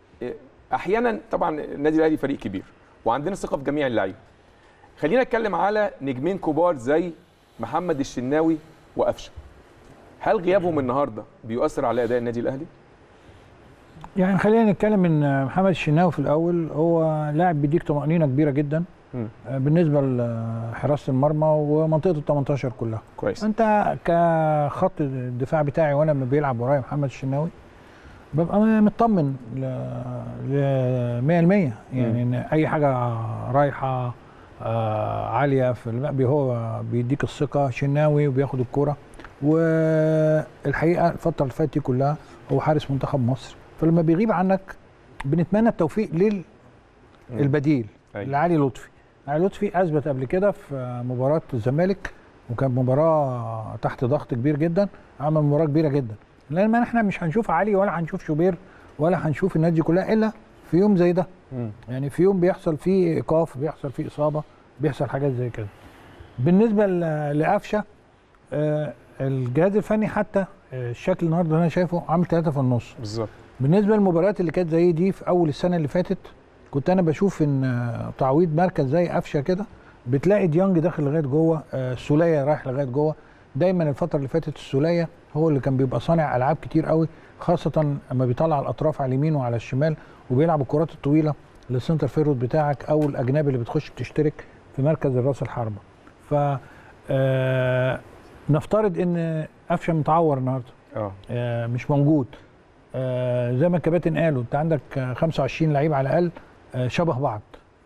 احيانا طبعا النادي الاهلي فريق كبير وعندنا ثقه في جميع اللعيبه خلينا نتكلم على نجمين كبار زي محمد الشناوي وقفشه هل غيابهم النهارده بيؤثر على اداء النادي الاهلي يعني خلينا نتكلم من محمد الشناوي في الاول هو لاعب بيديك طمانينه كبيره جدا مم. آه، بالنسبه لحراسه المرمى ومنطقه ال 18 كلها كويس انت كخط الدفاع بتاعي وانا لما بيلعب ورايا محمد الشناوي ببقى مطمن ل ل 100% يعني ان اي حاجه رايحه آه عاليه في الم- هو بيديك الثقه شناوي وبياخد الكوره والحقيقه الفتره اللي فاتت دي كلها هو حارس منتخب مصر فلما بيغيب عنك بنتمنى التوفيق للبديل أيوة. لعلي لطفي علي لطفي اثبت قبل كده في مباراه الزمالك وكانت مباراه تحت ضغط كبير جدا عمل مباراه كبيره جدا لان احنا مش هنشوف علي ولا هنشوف شوبير ولا هنشوف الناس دي كلها الا في يوم زي ده مم. يعني في يوم بيحصل فيه ايقاف بيحصل فيه اصابه بيحصل حاجات زي كده بالنسبه ل- لقفشه آه، الجهاز الفني حتى آه، الشكل النهارده اللي انا شايفه عامل ثلاثة في النص بالظبط بالنسبه للمباريات اللي كانت زي دي في اول السنه اللي فاتت كنت انا بشوف ان آه، تعويض مركز زي قفشه كده بتلاقي ديانج داخل لغايه جوه آه، السوليه رايح لغايه جوه دايما الفتره اللي فاتت السوليه هو اللي كان بيبقى صانع العاب كتير قوي خاصه اما بيطلع الاطراف على اليمين وعلى الشمال وبيلعب الكرات الطويله للسنتر فيرود بتاعك او الاجنبي اللي بتخش بتشترك في مركز الراس الحربه ف آه، نفترض ان قفشه متعور النهارده اه آه، مش موجود آه، زي ما الكباتن قالوا انت عندك آه، 25 لعيب على الاقل آه، شبه بعض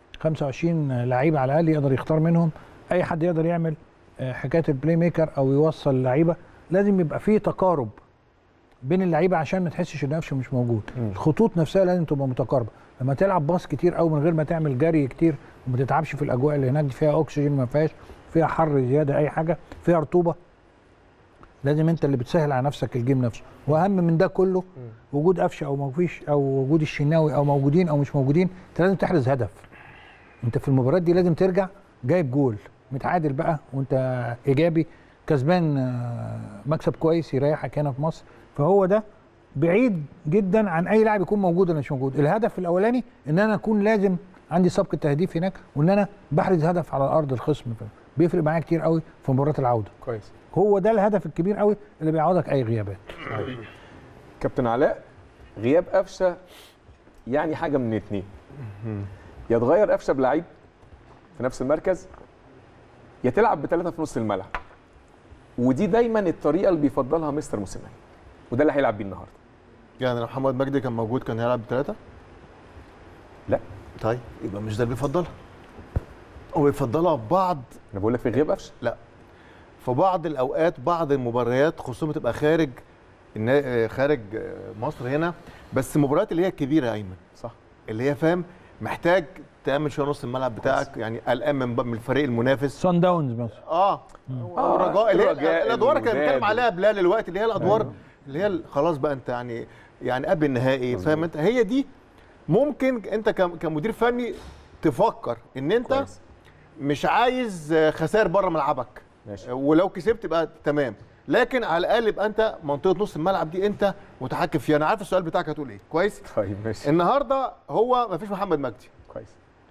25 لعيب على الاقل يقدر يختار منهم اي حد يقدر يعمل آه، حكايه البلاي ميكر او يوصل اللعيبه لازم يبقى فيه تقارب بين اللعيبه عشان ما تحسش ان قفشه مش موجود مم. الخطوط نفسها لازم تبقى متقاربه لما تلعب باص كتير قوي من غير ما تعمل جري كتير وما تتعبش في الاجواء اللي هناك دي فيها اكسجين ما فيهاش فيها حر زياده اي حاجه فيها رطوبه لازم انت اللي بتسهل على نفسك الجيم نفسه واهم من ده كله وجود قفشه او ما فيش او وجود الشناوي او موجودين او مش موجودين انت لازم تحرز هدف انت في المباريات دي لازم ترجع جايب جول متعادل بقى وانت ايجابي كسبان آه، مكسب كويس يريحك هنا في مصر فهو ده بعيد جدا عن اي لاعب يكون موجود ولا مش موجود الهدف الاولاني ان انا اكون لازم عندي سبق التهديف هناك وان انا بحرز هدف على ارض الخصم بيفرق معايا كتير قوي في مباراه العوده كويس هو ده الهدف الكبير قوي اللي بيعوضك اي غيابات كابتن علاء غياب قفشه يعني حاجه من اتنين يا تغير قفشه بلعيب في نفس المركز يا تلعب بثلاثه في نص الملعب ودي دايما الطريقه اللي بيفضلها مستر موسيماني وده اللي هيلعب بيه النهارده يعني لو محمد مجدي كان موجود كان هيلعب بثلاثة؟ لا. طيب يبقى مش ده اللي بيفضلها هو بيفضلها في بعض انا بقول لك في غياب قفشه في بعض الاوقات بعض المباريات خصوصا تبقى خارج النا- آه، خارج آه، مصر هنا بس المباريات اللي هي الكبيره يا ايمن صح اللي هي فاهم محتاج تامن شويه نص الملعب بتاعك يعني قلقان من من الفريق المنافس سان داونز مثلا اه آه، ورجاء اللي هي رجاء الادوار اللي كان الوداد. بيتكلم عليها بلال الوقت اللي هي الادوار اللي هي ال- خلاص بقى انت يعني يعني قبل النهائي فاهم انت هي دي ممكن انت كم- كمدير فني تفكر ان انت كويس مش عايز آه، خسائر بره ملعبك ماشي ولو كسبت يبقى تمام لكن على الاقل يبقى انت منطقه نص الملعب دي انت متحكم فيها انا عارف السؤال بتاعك هتقول ايه كويس طيب ماشي النهارده هو ما فيش محمد مجدي كويس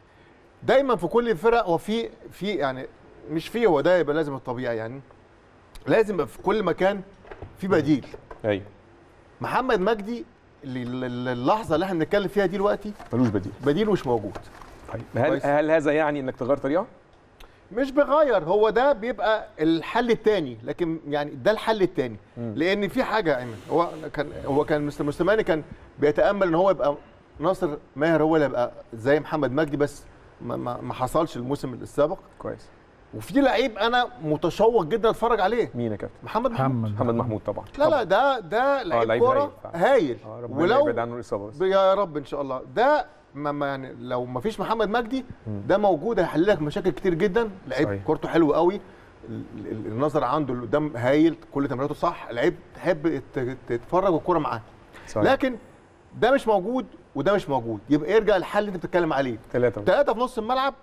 دايما في كل الفرق وفي في يعني مش في هو ده يبقى لازم الطبيعي يعني لازم يبقى في كل مكان في بديل ايوه محمد مجدي اللي- اللي- اللحظه اللي احنا بنتكلم فيها دي دلوقتي ملوش بديل بديل مش موجود طيب هل كويس. هل هذا يعني انك تغير طريقه؟ مش بغير هو ده بيبقى الحل الثاني لكن يعني ده الحل الثاني مم. لان في حاجه يا ايمن هو كان هو كان مستر موسيماني كان بيتامل ان هو يبقى ناصر ماهر هو اللي يبقى زي محمد مجدي بس ما, ما, ما حصلش الموسم السابق كويس وفي لعيب انا متشوق جدا اتفرج عليه مين يا كابتن؟ محمد محمود محمد محمد محمود طبعا لا لا ده ده لعيب لعيب كوره هايل فعلا. هايل آه، ربنا ولو يبعد عنه الاصابه بس يا رب ان شاء الله ده ما ما يعني لو ما فيش محمد مجدي ده موجود هيحل لك مشاكل كتير جدا لعيب صحيح. كورته حلو قوي ال- ال- النظر عنده اللي قدام هايل كل تمريراته صح لعيب تحب ت- تتفرج الكوره معاه صحيح. لكن ده مش موجود وده مش موجود يبقى ارجع للحل اللي انت بتتكلم عليه ثلاثه ثلاثه في نص الملعب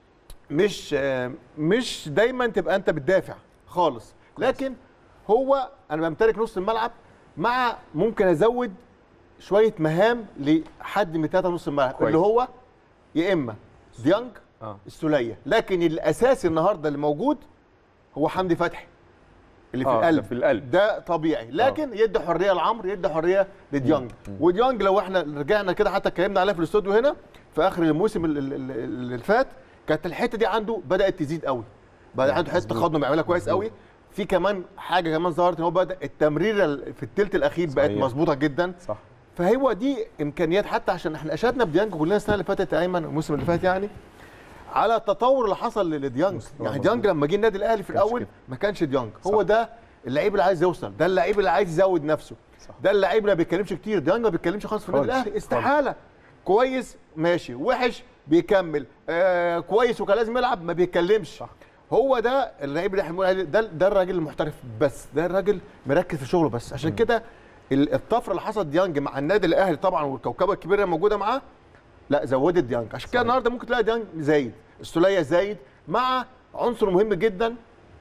مش آه، مش دايما تبقى انت بتدافع خالص لكن هو انا بمتلك نص الملعب مع ممكن ازود شويه مهام لحد من ثلاثه نص الملعب كويس. اللي هو يا اما ديانج اه السوليه لكن الاساسي النهارده اللي موجود هو حمدي فتحي اللي في آه، ده القلب في القلب. ده طبيعي لكن يدي حريه لعمرو يدي حريه لديانج وديانج لو احنا رجعنا كده حتى اتكلمنا عليه في الاستوديو هنا في اخر الموسم ال- ال- ال- اللي فات كانت الحته دي عنده بدات تزيد قوي بقى عنده حته تقدم بيعملها كويس قوي في كمان حاجه كمان ظهرت ان هو بدا التمريره ال- في الثلث الاخير بقت صحيح. مظبوطه جدا صح فهو دي امكانيات حتى عشان احنا اشدنا بديانج كلنا السنه اللي فاتت يا ايمن الموسم اللي فات يعني على التطور اللي حصل لديانج يعني ديانج لما جه النادي الاهلي في الاول ما كانش ديانج هو ده اللعيب اللي عايز يوصل ده اللعيب اللي عايز يزود نفسه ده اللعيب اللي ما بيتكلمش كتير ديانج ما بيتكلمش خالص في النادي خالص. الاهلي استحاله كويس ماشي وحش بيكمل آه كويس وكان لازم يلعب ما بيتكلمش هو ده اللعيب اللي احنا بنقول عليه ده ده الراجل المحترف بس ده الراجل مركز في شغله بس عشان كده ال- الطفره اللي حصلت ديانج مع النادي الاهلي طبعا والكوكبه الكبيره اللي موجوده معاه لا زودت ديانج عشان كده النهارده ممكن تلاقي ديانج زايد السوليه زايد مع عنصر مهم جدا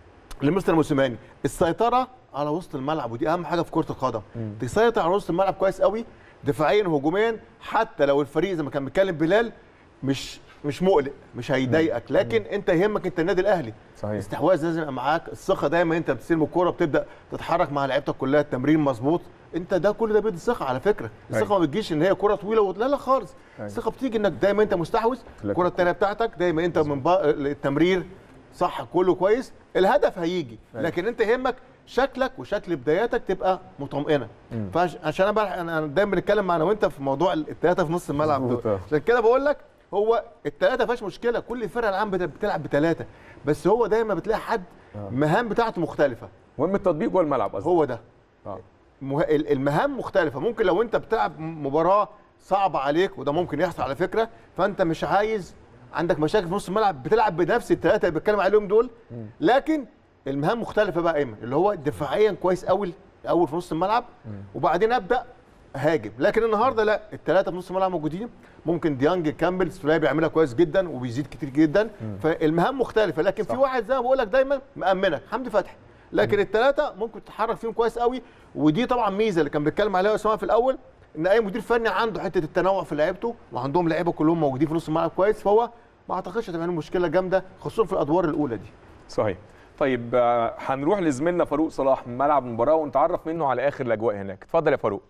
لمستر موسيماني السيطره على وسط الملعب ودي اهم حاجه في كره القدم تسيطر على وسط الملعب كويس قوي دفاعيا وهجوميا حتى لو الفريق زي ما كان بيتكلم بلال مش مش مقلق مش هيضايقك لكن انت يهمك انت النادي الاهلي صحيح. استحواذ لازم يبقى معاك الثقه دايما انت بتستلم الكوره بتبدا تتحرك مع لعيبتك كلها التمرين مظبوط انت ده كل ده بيدي ثقه على فكره الثقه ما بتجيش ان هي كره طويله و... لا لا خالص الثقه بتيجي انك دايما انت مستحوذ الكره الثانيه بتاعتك دايما انت من بق... التمرير صح كله كويس الهدف هيجي لكن انت يهمك شكلك وشكل بداياتك تبقى مطمئنه فعشان انا بقى انا دايما بنتكلم مع انا وانت في موضوع الثلاثه في نص الملعب مظبوط، دول اه. عشان كده بقول لك هو الثلاثه فيهاش مشكله كل الفرق العام بت- بتلعب بثلاثه بس هو دايما بتلاقي حد مهام بتاعته مختلفه مهم التطبيق جوه الملعب قصدي هو ده آه. مه... ال- المهام مختلفه ممكن لو انت بتلعب مباراه صعبه عليك وده ممكن يحصل على فكره فانت مش عايز عندك مشاكل في نص الملعب بتلعب بنفس الثلاثه اللي بتكلم عليهم دول لكن المهام مختلفه بقى ايمن اللي هو دفاعيا كويس قوي اول في نص الملعب وبعدين ابدا هاجم لكن النهارده لا الثلاثه في نص الملعب موجودين ممكن ديانج كامبل سوليه بيعملها كويس جدا وبيزيد كتير جدا فالمهام مختلفه لكن في واحد زي ما بقول لك دايما مامنك حمدي فتحي لكن الثلاثه ممكن تتحرك فيهم كويس قوي ودي طبعا ميزه اللي كان بيتكلم عليها اسامه في الاول ان اي مدير فني عنده حته التنوع في لعيبته وعندهم لعيبه كلهم موجودين في نص الملعب كويس فهو ما اعتقدش هتبقى له مشكله جامده خصوصا في الادوار الاولى دي صحيح طيب آه، هنروح لزميلنا فاروق صلاح من ملعب المباراه ونتعرف منه على اخر الاجواء هناك اتفضل يا فاروق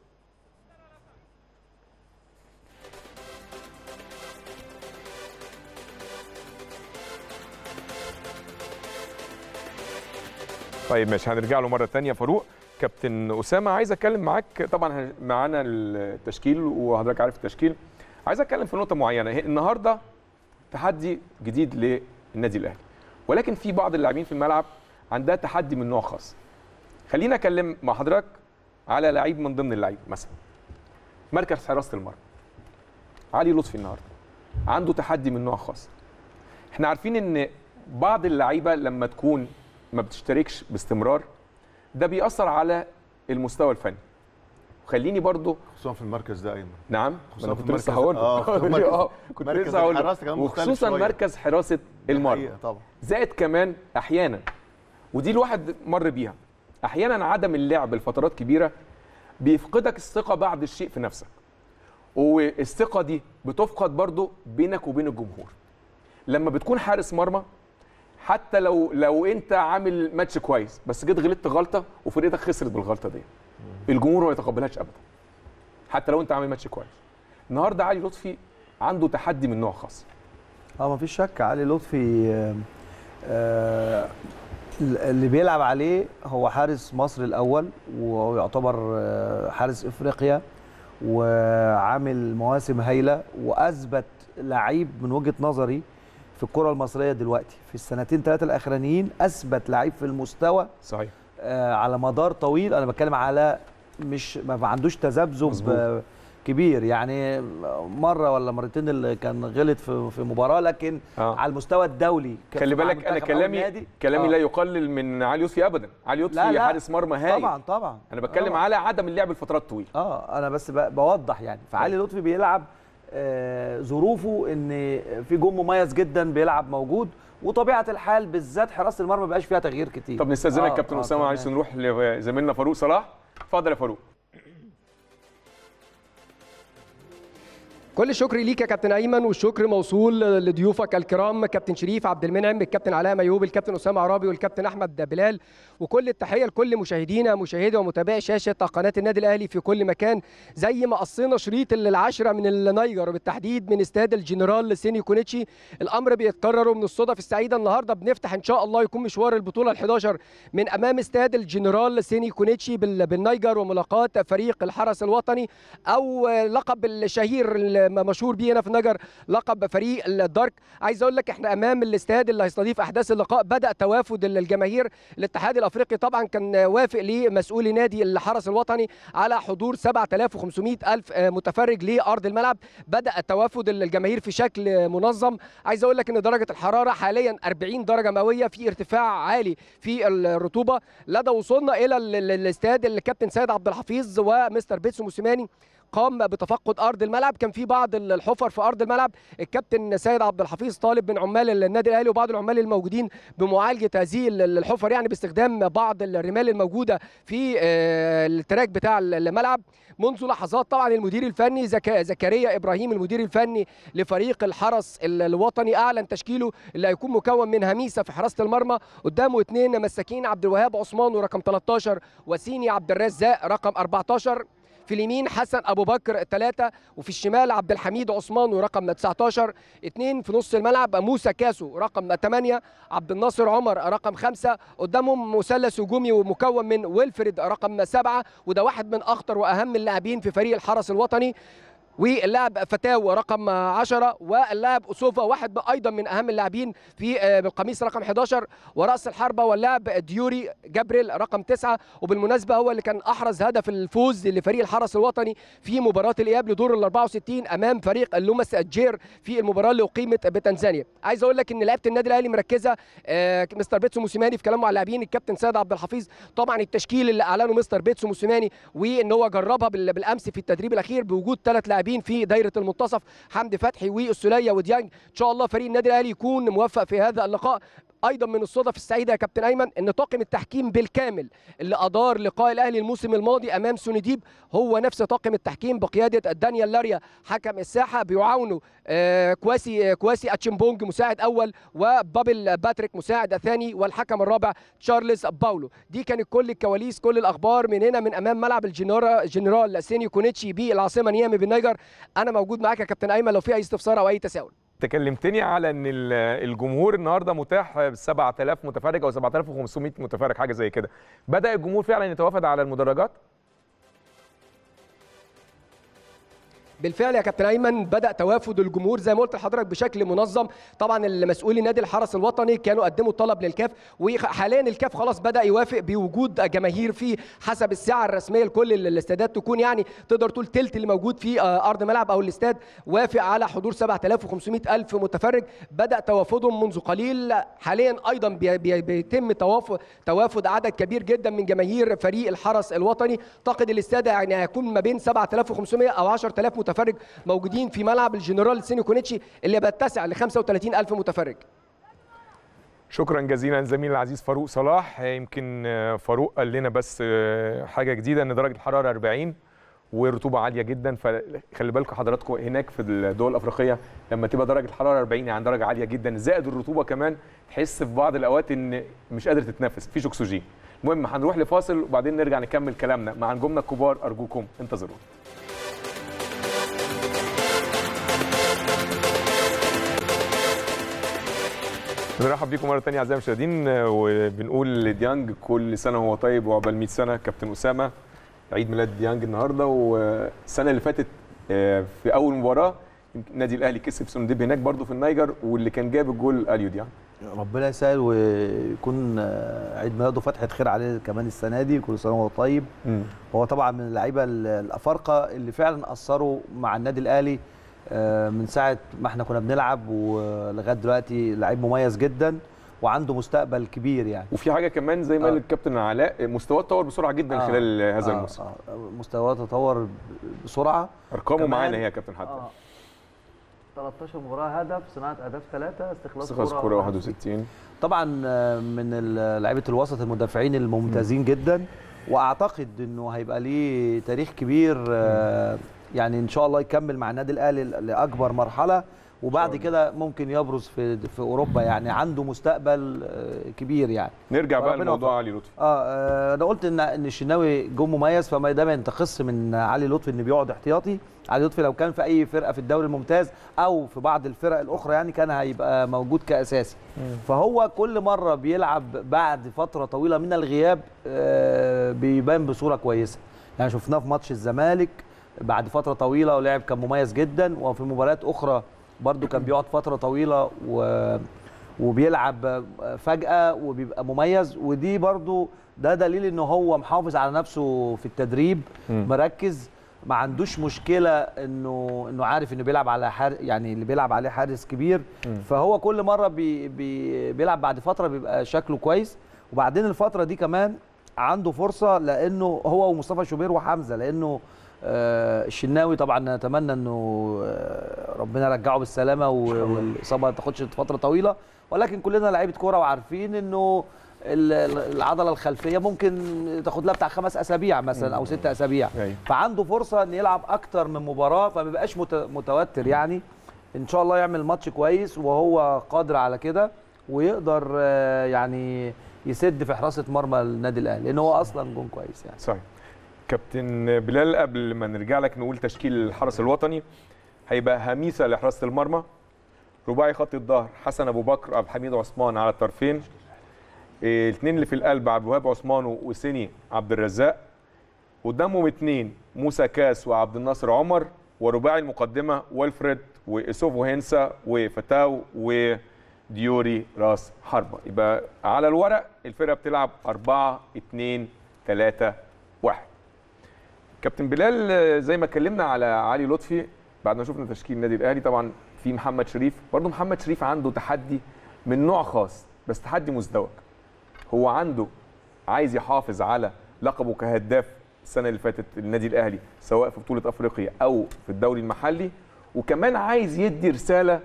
طيب ماشي هنرجع له مره ثانيه فاروق كابتن اسامه عايز اتكلم معاك طبعا هن- معانا التشكيل وحضرتك عارف التشكيل عايز اتكلم في نقطه معينه هي- النهارده تحدي جديد للنادي الاهلي ولكن في بعض اللاعبين في الملعب عندها تحدي من نوع خاص خلينا اتكلم مع حضرتك على لعيب من ضمن اللعيبه مثلا مركز حراسه المرمى علي لطفي النهارده عنده تحدي من نوع خاص احنا عارفين ان بعض اللعيبه لما تكون ما بتشتركش باستمرار ده بيأثر على المستوى الفني وخليني برضو خصوصا في المركز ده ايمن نعم ما خصوصا انا في كنت لسه المركز- هقول آه، في المركز- اه كنت مركز لسه هقول الحراسة كمان مختلف وخصوصا شوية. مركز حراسه المرمى حقيقة طبعا زائد كمان احيانا ودي الواحد مر بيها احيانا عدم اللعب لفترات كبيره بيفقدك الثقه بعد الشيء في نفسك والثقه دي بتفقد برضو بينك وبين الجمهور لما بتكون حارس مرمى حتى لو لو انت عامل ماتش كويس بس جيت غلطت غلطه وفرقتك خسرت بالغلطه دي الجمهور ما يتقبلهاش ابدا حتى لو انت عامل ماتش كويس النهارده علي لطفي عنده تحدي من نوع خاص اه مفيش شك علي لطفي آه، آه، اللي بيلعب عليه هو حارس مصر الاول وهو يعتبر آه، حارس افريقيا وعامل مواسم هايله واثبت لعيب من وجهه نظري في الكره المصريه دلوقتي في السنتين ثلاثه الاخرانيين اثبت لعيب في المستوى صحيح آه، على مدار طويل انا بتكلم على مش ما عندوش تذبذب مظبوط. آه، كبير يعني مره ولا مرتين اللي كان غلط في في مباراه لكن آه. على المستوى الدولي ك- خلي مع بالك انا المنتخب أو كلامي النادي. كلامي آه. لا يقلل من علي لطفي ابدا علي لطفي لا لا. حارس مرمى هايل طبعا طبعا انا بتكلم طبعاً. على عدم اللعب لفترات طويله اه انا بس ب- بوضح يعني فعلي لطفي بيلعب آه، ظروفه ان في جون مميز جدا بيلعب موجود وطبيعه الحال بالذات حراسه المرمى ما بقاش فيها تغيير كتير طب نستاذنك آه، كابتن آه، اسامه تمام. عايز نروح لزميلنا فاروق صلاح اتفضل يا فاروق كل الشكر ليك يا كابتن ايمن والشكر موصول لضيوفك الكرام كابتن شريف عبد المنعم الكابتن علاء ميوب الكابتن اسامه عرابي والكابتن احمد بلال وكل التحيه لكل مشاهدينا مشاهدي ومتابعي شاشه قناه النادي الاهلي في كل مكان زي ما قصينا شريط العشره من النيجر بالتحديد من استاد الجنرال سيني كونيتشي الامر بيتكرر من الصدف السعيده النهارده بنفتح ان شاء الله يكون مشوار البطوله ال11 من امام استاد الجنرال سيني كونيتشي بال- بالنيجر وملاقاه فريق الحرس الوطني او لقب الشهير المشهور بيه هنا في النجر لقب فريق الدارك عايز اقول لك احنا امام الاستاد اللي هيستضيف احداث اللقاء بدا توافد الجماهير الاتحاد الافريقي طبعا كان وافق لمسؤولي نادي الحرس الوطني على حضور 7500 الف متفرج لارض الملعب بدا التوافد الجماهير في شكل منظم عايز اقول لك ان درجه الحراره حاليا 40 درجه مئويه في ارتفاع عالي في الرطوبه لدى وصولنا الى ال- ال- الاستاد اللي الكابتن سيد عبد الحفيظ ومستر بيتسو موسيماني قام بتفقد ارض الملعب كان في بعض الحفر في ارض الملعب الكابتن سيد عبد الحفيظ طالب من عمال النادي الاهلي وبعض العمال الموجودين بمعالجه هذه الحفر يعني باستخدام بعض الرمال الموجوده في آه، التراك بتاع الملعب منذ لحظات طبعا المدير الفني زكا- زكريا ابراهيم المدير الفني لفريق الحرس ال- الوطني اعلن تشكيله اللي هيكون مكون من هميسه في حراسه المرمى قدامه اثنين مساكين عبد الوهاب عثمان ورقم 13 وسيني عبد الرزاق رقم 14 في اليمين حسن ابو بكر ثلاثة وفي الشمال عبد الحميد عثمان ورقم 19 اثنين في نص الملعب موسى كاسو رقم 8 عبد الناصر عمر رقم خمسة قدامهم مثلث هجومي ومكون من ويلفريد رقم سبعة وده واحد من اخطر واهم اللاعبين في فريق الحرس الوطني واللاعب فتاو رقم 10 واللاعب اسوفا واحد ايضا من اهم اللاعبين في آه، بالقميص رقم 11 وراس الحربه واللاعب ديوري جابريل رقم 9 وبالمناسبه هو اللي كان احرز هدف الفوز لفريق الحرس الوطني في مباراه الاياب لدور ال 64 امام فريق اللومس الجير في المباراه اللي اقيمت بتنزانيا عايز اقول لك ان لعيبه النادي الاهلي مركزه آه، مستر بيتسو موسيماني في كلامه مع اللاعبين الكابتن سيد عبد الحفيظ طبعا التشكيل اللي اعلنه مستر بيتسو موسيماني وان هو جربها بال- بالامس في التدريب الاخير بوجود ثلاث لاعبين في دايره المنتصف حمدي فتحي والسوليه وديانج ان شاء الله فريق النادي الاهلي يكون موفق في هذا اللقاء ايضا من الصدف السعيده يا كابتن ايمن ان طاقم التحكيم بالكامل اللي ادار لقاء الاهلي الموسم الماضي امام سونيديب هو نفس طاقم التحكيم بقياده دانيال لاريا حكم الساحه بيعاونوا آه، كواسي آه، كواسي اتشمبونج مساعد اول وبابل باتريك مساعد ثاني والحكم الرابع تشارلز باولو دي كانت كل الكواليس كل الاخبار من هنا من امام ملعب الجنرال جنرال سينيو كونيتشي بالعاصمه نيامي بالنيجر انا موجود معاك يا كابتن ايمن لو في اي استفسار او اي تساؤل تكلمتني على ان ال- الجمهور النهارده متاح ب 7000 متفرج او 7500 متفرج حاجه زي كده بدا الجمهور فعلا يتوافد على المدرجات بالفعل يا كابتن ايمن بدا توافد الجمهور زي ما قلت لحضرتك بشكل منظم طبعا المسؤولي نادي الحرس الوطني كانوا قدموا طلب للكاف وحاليا الكاف خلاص بدا يوافق بوجود جماهير في حسب الساعه الرسميه لكل ال- الاستادات تكون يعني تقدر تقول تلت اللي موجود في آه، ارض ملعب او الاستاد وافق على حضور 7500 الف متفرج بدا توافدهم منذ قليل حاليا ايضا بي- بي- بيتم توافد توافد عدد كبير جدا من جماهير فريق الحرس الوطني تعتقد الاستاد يعني هيكون ما بين 7500 او 10000 متفرج موجودين في ملعب الجنرال سيني كونيتشي اللي بيتسع ل 35000 متفرج شكرا جزيلا زميلي العزيز فاروق صلاح يمكن آه، فاروق قال لنا بس آه، حاجه جديده ان درجه الحراره 40 والرطوبه عاليه جدا فخلي بالكم حضراتكم هناك في الدول الافريقيه لما تبقى درجه الحراره 40 يعني درجه عاليه جدا زائد الرطوبه كمان تحس في بعض الاوقات ان مش قادر تتنفس مفيش اكسجين المهم هنروح لفاصل وبعدين نرجع نكمل كلامنا مع نجومنا الكبار ارجوكم انتظرونا بنرحب بيكم مره ثانيه اعزائي المشاهدين وبنقول لديانج كل سنه وهو طيب وعقبال 100 سنه كابتن اسامه عيد ميلاد ديانج النهارده والسنه اللي فاتت آه، في اول مباراه يمكن النادي الاهلي كسب سونديب هناك برضه في النيجر واللي كان جاب الجول اليو ديانج ربنا يسهل ويكون آه، عيد ميلاده فتحه خير عليه كمان السنه دي كل سنه وهو طيب هو طبعا من اللعيبه ال- الافارقه اللي فعلا اثروا مع النادي الاهلي آه، من ساعه ما احنا كنا بنلعب ولغايه دلوقتي لعيب مميز جدا وعنده مستقبل كبير يعني وفي حاجه كمان زي ما قال آه. الكابتن علاء مستواه اتطور بسرعه جدا آه، خلال هذا آه، الموسم آه، مستواه تطور بسرعه ارقامه كمان- معانا هي يا كابتن حتى آه. 13 مباراه هدف صناعه اهداف ثلاثه استخلاص استخلاص كوره 61 طبعا آه، من ال- لعيبه الوسط المدافعين الممتازين جدا واعتقد انه هيبقى ليه تاريخ كبير آه، يعني ان شاء الله يكمل مع النادي الاهلي لاكبر مرحله وبعد كده ممكن يبرز في في اوروبا يعني عنده مستقبل آه، كبير يعني نرجع بقى ربنا لموضوع يوفقه. علي لطفي اه آه، انا قلت ان ان الشناوي جو مميز فما ده ما ينتقص من علي لطفي انه بيقعد احتياطي علي لطفي لو كان في اي فرقه في الدوري الممتاز او في بعض الفرق الاخرى يعني كان هيبقى موجود كاساسي فهو كل مره بيلعب بعد فتره طويله من الغياب آه، بيبان بصوره كويسه يعني شفناه في ماتش الزمالك بعد فتره طويله ولعب كان مميز جدا وفي مباريات اخرى برضو كان بيقعد فتره طويله و وبيلعب فجأة وبيبقى مميز ودي برضو ده دليل ان هو محافظ على نفسه في التدريب مركز ما عندوش مشكلة انه انه عارف انه بيلعب على حار يعني اللي بيلعب عليه حارس كبير فهو كل مرة بي بي بيلعب بعد فترة بيبقى شكله كويس وبعدين الفترة دي كمان عنده فرصة لانه هو ومصطفى شوبير وحمزة لانه آه، الشناوي طبعا نتمنى انه آه، ربنا يرجعه بالسلامه و- والاصابه ما تاخدش فتره طويله ولكن كلنا لعيبه كوره وعارفين انه ال- ال- العضله الخلفيه ممكن تاخد لها بتاع خمس اسابيع مثلا او ست اسابيع أيوة. فعنده فرصه ان يلعب اكتر من مباراه فما بيبقاش مت- متوتر يعني ان شاء الله يعمل ماتش كويس وهو قادر على كده ويقدر آه، يعني يسد في حراسه مرمى النادي الاهلي لان هو اصلا جون كويس يعني صحيح كابتن بلال قبل ما نرجع لك نقول تشكيل الحرس الوطني هيبقى هميسه لحراسه المرمى رباعي خط الظهر حسن ابو بكر عبد الحميد عثمان على الطرفين الاثنين اللي في القلب عبد الوهاب عثمان وسيني عبد الرزاق قدامهم اثنين موسى كاس وعبد الناصر عمر ورباعي المقدمه والفريد واسوفو هينسا وفتاو وديوري راس حربه يبقى على الورق الفرقه بتلعب 4 2 3 1 كابتن بلال آه، زي ما اتكلمنا على علي لطفي بعد ما شفنا تشكيل النادي الاهلي طبعا في محمد شريف برضه محمد شريف عنده تحدي من نوع خاص بس تحدي مزدوج هو عنده عايز يحافظ على لقبه كهداف السنه اللي فاتت النادي الاهلي سواء في بطوله افريقيا او في الدوري المحلي وكمان عايز يدي رساله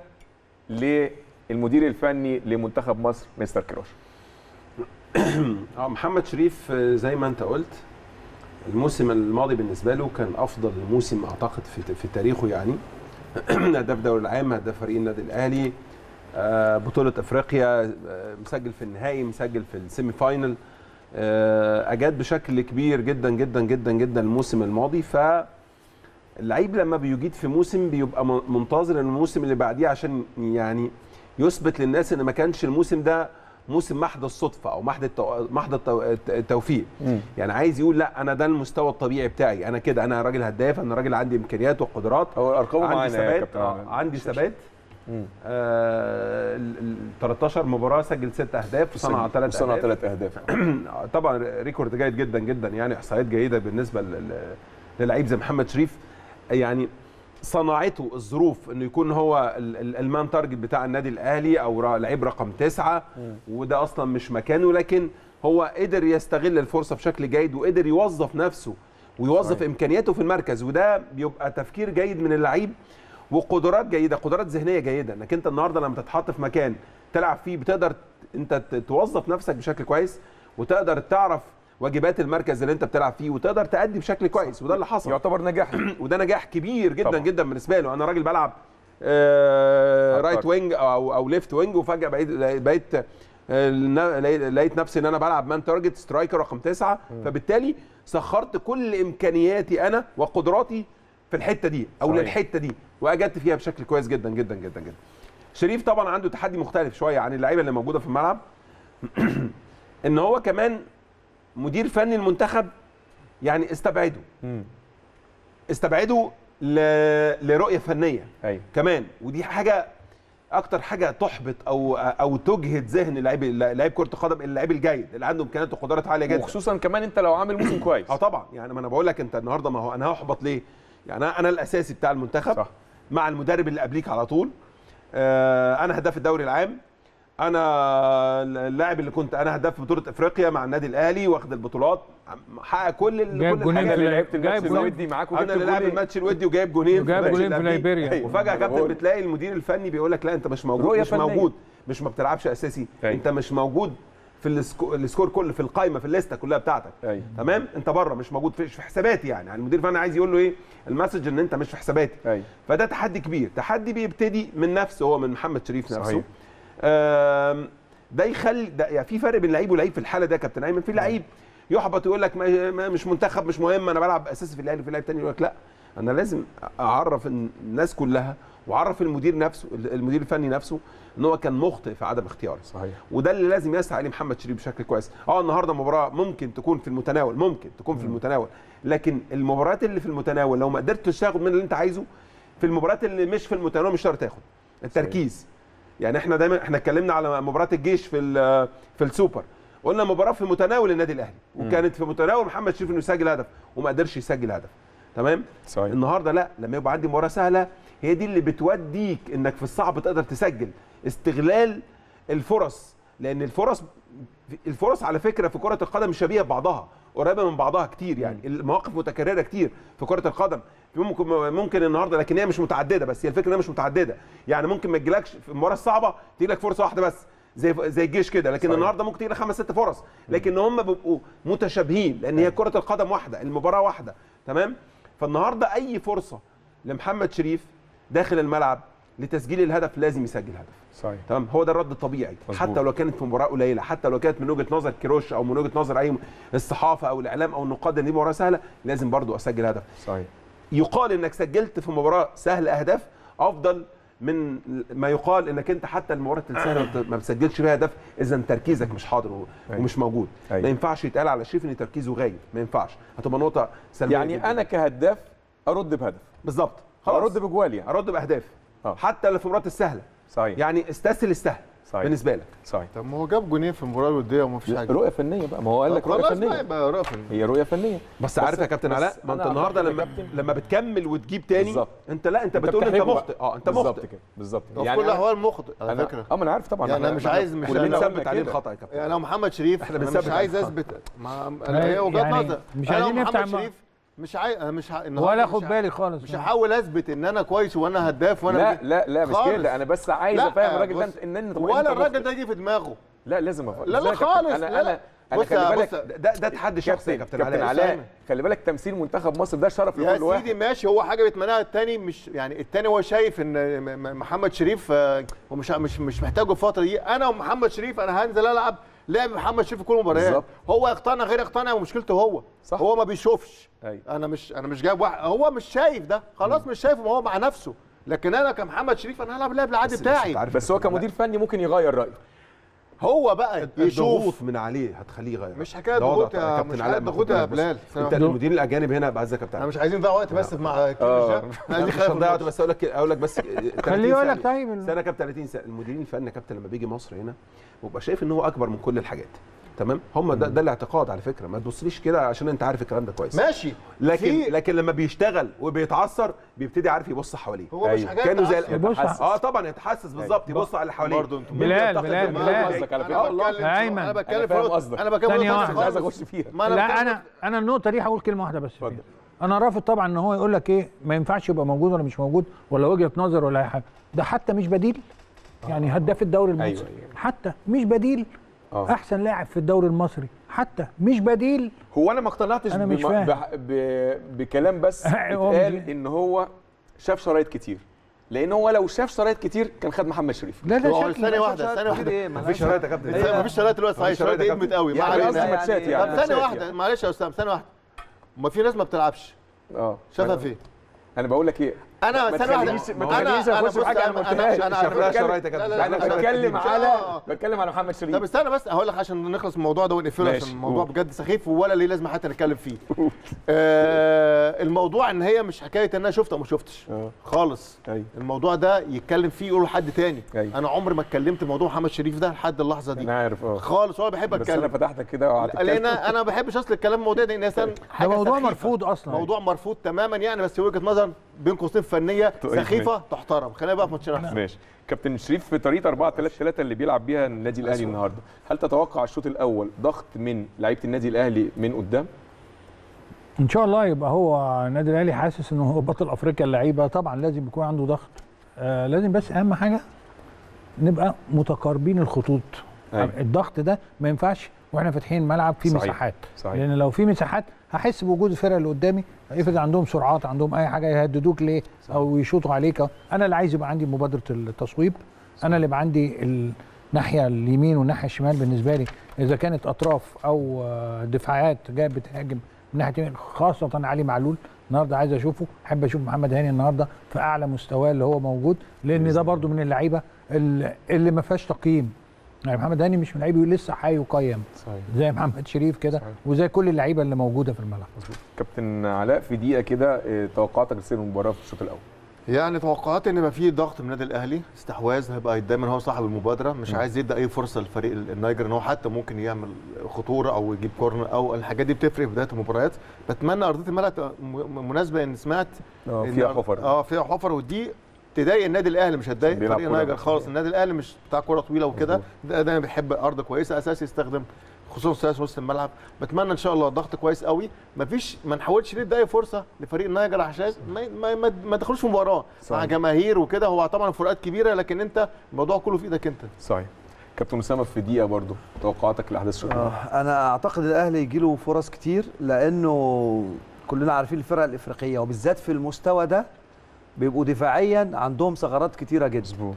للمدير الفني لمنتخب مصر مستر كروش اه محمد شريف آه، زي ما انت قلت الموسم الماضي بالنسبه له كان افضل موسم اعتقد في في تاريخه يعني هداف دوري العام هداف فريق النادي الاهلي آه، بطوله افريقيا آه، مسجل في النهائي مسجل في السيمي فاينل آه، اجاد بشكل كبير جدا جدا جدا جدا الموسم الماضي ف اللعيب لما بيجيد في موسم بيبقى م- منتظر الموسم اللي بعديه عشان يعني يثبت للناس ان ما كانش الموسم ده موسم محض الصدفه او محض التو... محض التو... التوفيق يعني عايز يقول لا انا ده المستوى الطبيعي بتاعي انا كده انا راجل هداف انا راجل عندي امكانيات وقدرات هو ارقامه عندي معانا يا ثبات كابتن آه عماد. عندي ثبات مم. آه ال- ال- 13 مباراه سجل ست اهداف وصنع ثلاث صنع اهداف ثلاث اهداف طبعا ريكورد جيد جدا جدا يعني احصائيات جيده بالنسبه لل- للعيب زي محمد شريف يعني صنعته الظروف انه يكون هو ال- ال- المان تارجت بتاع النادي الاهلي او را- لعيب رقم تسعة وده اصلا مش مكانه لكن هو قدر يستغل الفرصه بشكل جيد وقدر يوظف نفسه ويوظف صحيح. امكانياته في المركز وده بيبقى تفكير جيد من اللعيب وقدرات جيده قدرات ذهنيه جيده انك انت النهارده لما تتحط في مكان تلعب فيه بتقدر انت ت- توظف نفسك بشكل كويس وتقدر تعرف واجبات المركز اللي انت بتلعب فيه وتقدر تأدي بشكل كويس وده اللي حصل يعتبر نجاح وده نجاح كبير جدا طبعا. طبعا. جدا بالنسبه له انا راجل بلعب آه عبقري. رايت وينج او او ليفت وينج وفجاه بقيت بقيت آه، نا- لقيت نفسي ان انا بلعب مان تارجت سترايكر رقم تسعة فبالتالي سخرت كل امكانياتي انا وقدراتي في الحته دي او صحيح. للحته دي واجدت فيها بشكل كويس جدا جدا جدا جدا شريف طبعا عنده تحدي مختلف شويه عن اللعيبه اللي موجوده في الملعب ان هو كمان مدير فني المنتخب يعني استبعده مم. استبعده ل... لرؤيه فنيه ايوه كمان ودي حاجه اكتر حاجه تحبط او او تجهد ذهن لعيب لعيب كره القدم اللعيب الجيد اللي عنده امكانيات وقدرات عاليه جدا وخصوصا كمان انت لو عامل موسم كويس اه طبعا يعني ما انا بقول لك انت النهارده ما هو انا هحبط ليه يعني انا أنا الاساسي بتاع المنتخب صح. مع المدرب اللي قبليك على طول آه انا هداف الدوري العام انا اللاعب اللي كنت انا هداف بطوله افريقيا مع النادي الاهلي واخد البطولات حقق كل ال- جايب كل جونين انا الحاجات اللي في لعبت الماتش جايب جولين. الودي معاك انا وجبت اللي لعب جولين. الماتش الودي وجايب جونين وجايب الماتش جولين في اللي قبليه. ليبيريا. وفجاه يا أنا كابتن بقول. بتلاقي المدير الفني بيقول لك لا انت مش موجود رؤية مش فنية. موجود مش ما بتلعبش اساسي أيوة. انت مش موجود في السكو- السكور كله في القائمه في الليسته كلها بتاعتك أيوة. تمام انت بره مش موجود في, في حساباتي يعني يعني المدير الفني عايز يقول له ايه المسج ان انت مش في حساباتي أيوة. فده تحدي كبير تحدي بيبتدي من نفسه هو من محمد شريف نفسه صحيح. آم، ده يخلي ده يعني في فرق بين لعيب ولعيب في الحاله ده يا كابتن ايمن في لعيب يحبط يقول لك ما ما- مش منتخب مش مهم انا بلعب اساسي في الاهلي وفي لعيب تاني يقول لك لا انا لازم اعرف الناس كلها واعرف المدير نفسه المدير الفني نفسه ان هو كان مخطئ في عدم اختياره صحيح وده اللي لازم يسعى عليه محمد شريف بشكل كويس اه النهارده مباراه ممكن تكون في المتناول ممكن تكون في المتناول لكن المباريات اللي في المتناول لو ما قدرتش تاخد من اللي انت عايزه في المباريات اللي مش في المتناول مش هتقدر تاخد التركيز يعني احنا دايما احنا اتكلمنا على مباراه الجيش في ال- في السوبر قلنا مباراه في متناول النادي الاهلي وكانت في متناول محمد شريف انه يسجل هدف وما قدرش يسجل هدف تمام صحيح النهارده لا لما يبقى عندي مباراه سهله هي دي اللي بتوديك انك في الصعب تقدر تسجل استغلال الفرص لان الفرص الفرص على فكره في كره القدم شبيهه ببعضها قريبه من بعضها كتير يعني المواقف متكرره كتير في كره القدم ممكن ممكن النهارده لكن هي مش متعدده بس هي الفكره انها مش متعدده يعني ممكن ما تجيلكش في المباراه الصعبه تجي لك فرصه واحده بس زي زي الجيش كده لكن صحيح. النهارده ممكن تجي لك خمس ست فرص لكن هم بيبقوا متشابهين لان هي كره القدم واحده المباراه واحده تمام فالنهارده اي فرصه لمحمد شريف داخل الملعب لتسجيل الهدف لازم يسجل هدف صحيح تمام هو ده الرد الطبيعي مظبوط. حتى لو كانت في مباراه قليله حتى لو كانت من وجهه نظر كيروش او من وجهه نظر اي الصحافه او الاعلام او النقاد ان دي مباراه سهله لازم برضو اسجل هدف صحيح يقال انك سجلت في مباراه سهل اهداف افضل من ما يقال انك انت حتى المباراه السهله ما بت- ما بتسجلش فيها هدف اذا تركيزك مش حاضر و- أيوة. ومش موجود أيوة. ما ينفعش يتقال على شريف ان تركيزه غايب ما ينفعش هتبقى نقطه سلبيه يعني جداً. انا كهداف ارد بهدف بالظبط خلاص ارد بجوال يعني ارد باهداف آه. حتى لو في المباريات السهله صحيح يعني استسهل السهل صحيح. بالنسبه لك صحيح طب ما هو جاب جونين في المباراه الوديه وما فيش حاجه رؤيه فنيه بقى ما هو قال لك رؤيه خلاص بقى فنيه يبقى رؤيه فنيه هي رؤيه فنيه بس عارف يا كابتن بس علاء ما انت أنا النهارده أعتقد يا لما كابتن- لما بتكمل وتجيب تاني بالظبط. انت لا انت أنت بتقول انت بتحرجه مخطئ بقى. اه انت بالظبط مخطئ كده بالظبط وفي يعني كل أنا- الاحوال مخطئ على انا فكره اه ما انا عارف طبعا يعني أنا- انا مش عايز مش كلنا أنا بنثبت عليه كده. الخطا يا كابتن يعني لو محمد شريف إحنا انا بنثبت مش عايز على اثبت ما انا هي وجهه يعني نظر مش أنا لو عايزين نفتح محمد م- شريف مش عايز انا مش ع... النهاردة ولا مش خد ع- بالي خالص مش هحاول اثبت ان انا كويس وانا هداف وانا لا بجيب- لا لا مش خالص. كده انا بس عايز لا، افهم الراجل ده بص، أنت- ان انت ولا أنت الراجل مخطئ. ده يجي في دماغه لا لازم أفهم. لا، لا إزاي يا كابتن؟ خالص، انا لا، لا. انا انا بص خلي يا- بالك بص- ده ده تحدي شخصي يا كابتن كابتن كابتن علاء علاء خلي بالك تمثيل منتخب مصر ده شرف يا لكل واحد سيدي ماشي هو حاجه بيتمناها التاني مش يعني التاني هو شايف ان م- م- محمد شريف آه، هو مش مش مش محتاجه الفتره دي انا ومحمد شريف انا هنزل العب لعب محمد شريف في كل المباريات بالظبط. هو يقتنع غير يقتنع ومشكلته هو صح. هو ما بيشوفش أيوة. انا مش انا مش جايب واحد هو مش شايف ده خلاص مش شايفه ما هو مع نفسه لكن انا كمحمد شريف انا هلعب اللعب العادي بس- بس بتاعي أنت عارف بس هو كمدير فني ممكن يغير رايه هو بقى الضغوط يشوف من عليه هتخليه يغير مش حكايه ده وضع ضغوط يا يا كابتن مش علاء حكايه ما ضغوط خد يا بالك بس. بلال انت المديرين الاجانب هنا بعزك يا كابتن انا مش عايزين نضيع وقت بس مع آه. كيروش انا عايزين مش هنضيع وقت بس اقول لك اقول لك بس 30 خليه يقول لك سنة. طيب ال- سنه كام 30 سنه المديرين الفني يا كابتن لما بيجي مصر هنا بيبقى شايف ان هو اكبر من كل الحاجات تمام هم ده, ده الاعتقاد على فكره ما تبصليش كده عشان انت عارف الكلام ده كويس ماشي لكن في- لكن لما بيشتغل وبيتعثر بيبتدي عارف يبص حواليه هو مش أيوة. حاجات كانوا زي تعصب. يبص يتحسس. اه طبعا يتحسس بالظبط يبص على اللي حواليه برضه انتوا- مين بلال، ينتقد بلال، ومين بلال. يعمل قصدك على آه فكرة. والله. بتكلم- أيمن. انا أنا بتكلم فاهم في قصدك. انا بتكلم ثانية في واحدة. مش عايز خالص. اخش فيها ما انا لا بتكلم- انا انا النقطه دي هقول كلمه واحده بس فيها. اتفضل. انا رافض طبعا ان هو يقول لك ايه ما ينفعش يبقى موجود ولا مش موجود ولا وجهه نظر ولا اي حاجه ده حتى مش بديل يعني هداف الدوري المصري أيوة، أيوة. حتى مش بديل آه. احسن لاعب في الدوري المصري حتى مش بديل هو انا ما اقتنعتش أنا مش بم- فاهم. بح- ب- بكلام بس هو اتقال مش- ان هو شاف شرايط كتير لان هو لو شاف شرايط كتير كان خد محمد شريف لا ده هو شكل ثانيه واحده ثانيه واحده ايه مفيش شرايط يا كابتن ثانية- مفيش شرايط دلوقتي صحيح مفيش شرايط شرايط يا ادمت كابتن. قوي ما يعني علينا. قصدي يعني- ماتشات يعني- يعني طب ثانيه ماتشات واحده يعني. معلش يا اسامه ثانيه واحده ما في ناس ما بتلعبش اه شافها فين انا بقول لك ايه انا ما ثانيه واحده تخلينيش- ما انا تخلينيش انا اخش في بص حاجه انا ما انا قلتهاش انا شاف لها انا شرايط يا كابتن لا، لا، انا لا، بتكلم مش- على آه. بتكلم على محمد شريف طب استنى بس هقول لك عشان نخلص من الموضوع ده ونقفله ماشي، عشان الموضوع قول. بجد سخيف ولا ليه لازمه حتى نتكلم فيه آه الموضوع ان هي مش حكايه ان انا شفت او ما شفتش اه خالص ايوه الموضوع ده يتكلم فيه يقول لحد تاني أيوة. انا عمري ما اتكلمت موضوع محمد شريف ده لحد اللحظه دي انا عارف اه خالص ولا بحب بس انا اتكلم فتحتك كده وقعدت لان اتكلم انا ما بحبش اصل الكلام الموضوع ده لان ده حاجه موضوع سخيفة. مرفوض اصلا موضوع مرفوض تماما يعني بس وجهه نظر بين قوسين فنيه طيب، سخيفه تحترم خلينا بقى في ماتشنا احسن ماشي كابتن شريف في طريقه 4 3 3 اللي بيلعب بيها النادي الاهلي النهارده هل تتوقع الشوط الاول ضغط من لعيبه النادي الاهلي من قدام ان شاء الله يبقى هو النادي الاهلي حاسس انه هو بطل افريقيا اللعيبه طبعا لازم يكون عنده ضغط آه لازم بس اهم حاجه نبقى متقاربين الخطوط أيوة. الضغط ده ما ينفعش واحنا فاتحين ملعب فيه صحيح. مساحات صحيح لان لو في مساحات هحس بوجود الفرقه اللي قدامي افرض عندهم سرعات عندهم اي حاجه يهددوك ليه او يشوطوا عليك انا اللي عايز يبقى عندي مبادره التصويب انا اللي يبقى عندي الناحيه اليمين والناحيه الشمال بالنسبه لي اذا كانت اطراف او آه، دفاعات جايه بتهاجم من ناحيه اليمين خاصه علي معلول النهارده عايز اشوفه احب اشوف محمد هاني النهارده في اعلى مستواه اللي هو موجود لان ده برضو من اللعيبه اللي اللي ما فيهاش تقييم يعني محمد هاني مش من اللعيبه لسه حي وقيم صحيح زي محمد شريف كده صحيح. وزي كل اللعيبه اللي موجوده في الملعب كابتن علاء في دقيقه كده آه، توقعاتك لسير المباراه في الشوط الاول يعني توقعاتي ان يبقى في ضغط من النادي الاهلي استحواذ هيبقى دايما هو صاحب المبادره مش عايز يدي اي فرصه لفريق النيجر ان هو حتى ممكن يعمل خطوره او يجيب كورنر او الحاجات دي بتفرق في بدايه المباريات بتمنى ارضيه الملعب تبقى م- مناسبه ان سمعت اه إن- فيها حفر اه فيها حفر ودي تضايق النادي الاهلي مش هتضايق بيلعب فريق كرة النيجر بقى. خالص النادي الاهلي مش بتاع كره طويله وكده مظبوط. ده دايما بيحب ارض كويسه اساسي يستخدم خصوصا ثلاث وسط الملعب بتمنى ان شاء الله ضغط كويس قوي مفيش ما نحاولش ندي اي فرصه لفريق النيجر عشان ما ما, ما, ما تدخلوش في مباراه مع صحيح. جماهير وكده هو طبعا فروقات كبيره لكن انت الموضوع كله في ايدك انت صحيح كابتن اسامه في دقيقه برضو توقعاتك لاحداث الشوط الأول. آه، انا اعتقد الاهلي يجي له فرص كتير لانه كلنا عارفين الفرق الافريقيه وبالذات في المستوى ده بيبقوا دفاعيا عندهم ثغرات كتيره جدا مظبوط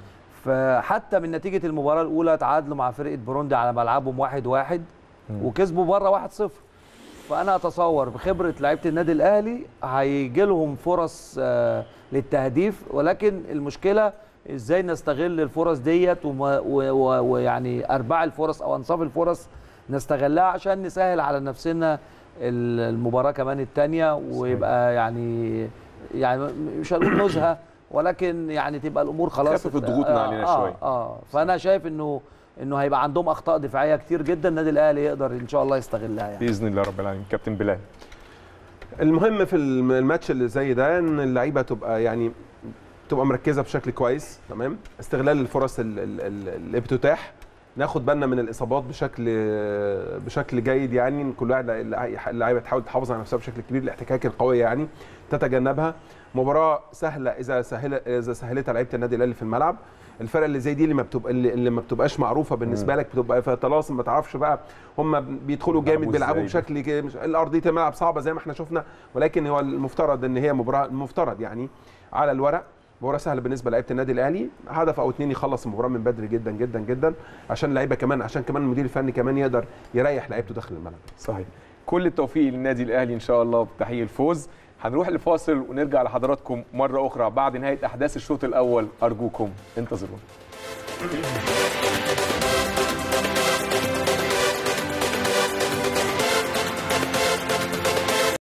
فحتى من نتيجه المباراه الاولى تعادلوا مع فرقه بوروندي على ملعبهم واحد واحد وكسبوا بره واحد صفر فانا اتصور بخبره لعيبه النادي الاهلي هيجي لهم فرص آه، للتهديف ولكن المشكله ازاي نستغل الفرص ديت وما- و- و- ويعني ارباع الفرص او انصاف الفرص نستغلها عشان نسهل على نفسنا ال- المباراه كمان الثانيه ويبقى يعني يعني مش هنقول نزهه ولكن يعني تبقى الامور خلاص خفف الضغوط من علينا آه شوية. اه فانا شايف انه انه هيبقى عندهم اخطاء دفاعيه كتير جدا النادي الاهلي يقدر ان شاء الله يستغلها يعني باذن الله رب العالمين كابتن بلال المهم في الم- الماتش اللي زي ده ان اللعيبه تبقى يعني تبقى مركزه بشكل كويس تمام استغلال الفرص ال- ال- ال- اللي بتتاح ناخد بالنا من الاصابات بشكل بشكل جيد يعني إن كل واحد اللعيبه تحاول تحافظ على نفسها بشكل كبير الاحتكاك القوي يعني تتجنبها مباراه سهله اذا سهل اذا سهلتها لعيبه النادي الاهلي في الملعب الفرق اللي زي دي اللي ما بتبقى اللي, اللي ما بتبقاش معروفه بالنسبه لك بتبقى في طلاسم ما تعرفش بقى هم بيدخلوا جامد بيلعبوا بيلعبوا إزاي بشكل كده مش الارضيه الملعب صعبه زي ما احنا شفنا ولكن هو المفترض ان هي مباراه المفترض يعني على الورق مباراه سهله بالنسبه لعيبه النادي الاهلي هدف او اتنين يخلص المباراه من بدري جدا جدا جدا عشان اللعيبه كمان عشان كمان المدير الفني كمان يقدر يريح لعيبته داخل الملعب صحيح كل التوفيق للنادي الاهلي ان شاء الله بتحقيق الفوز هنروح لفاصل ونرجع لحضراتكم مره اخرى بعد نهايه احداث الشوط الاول ارجوكم انتظرونا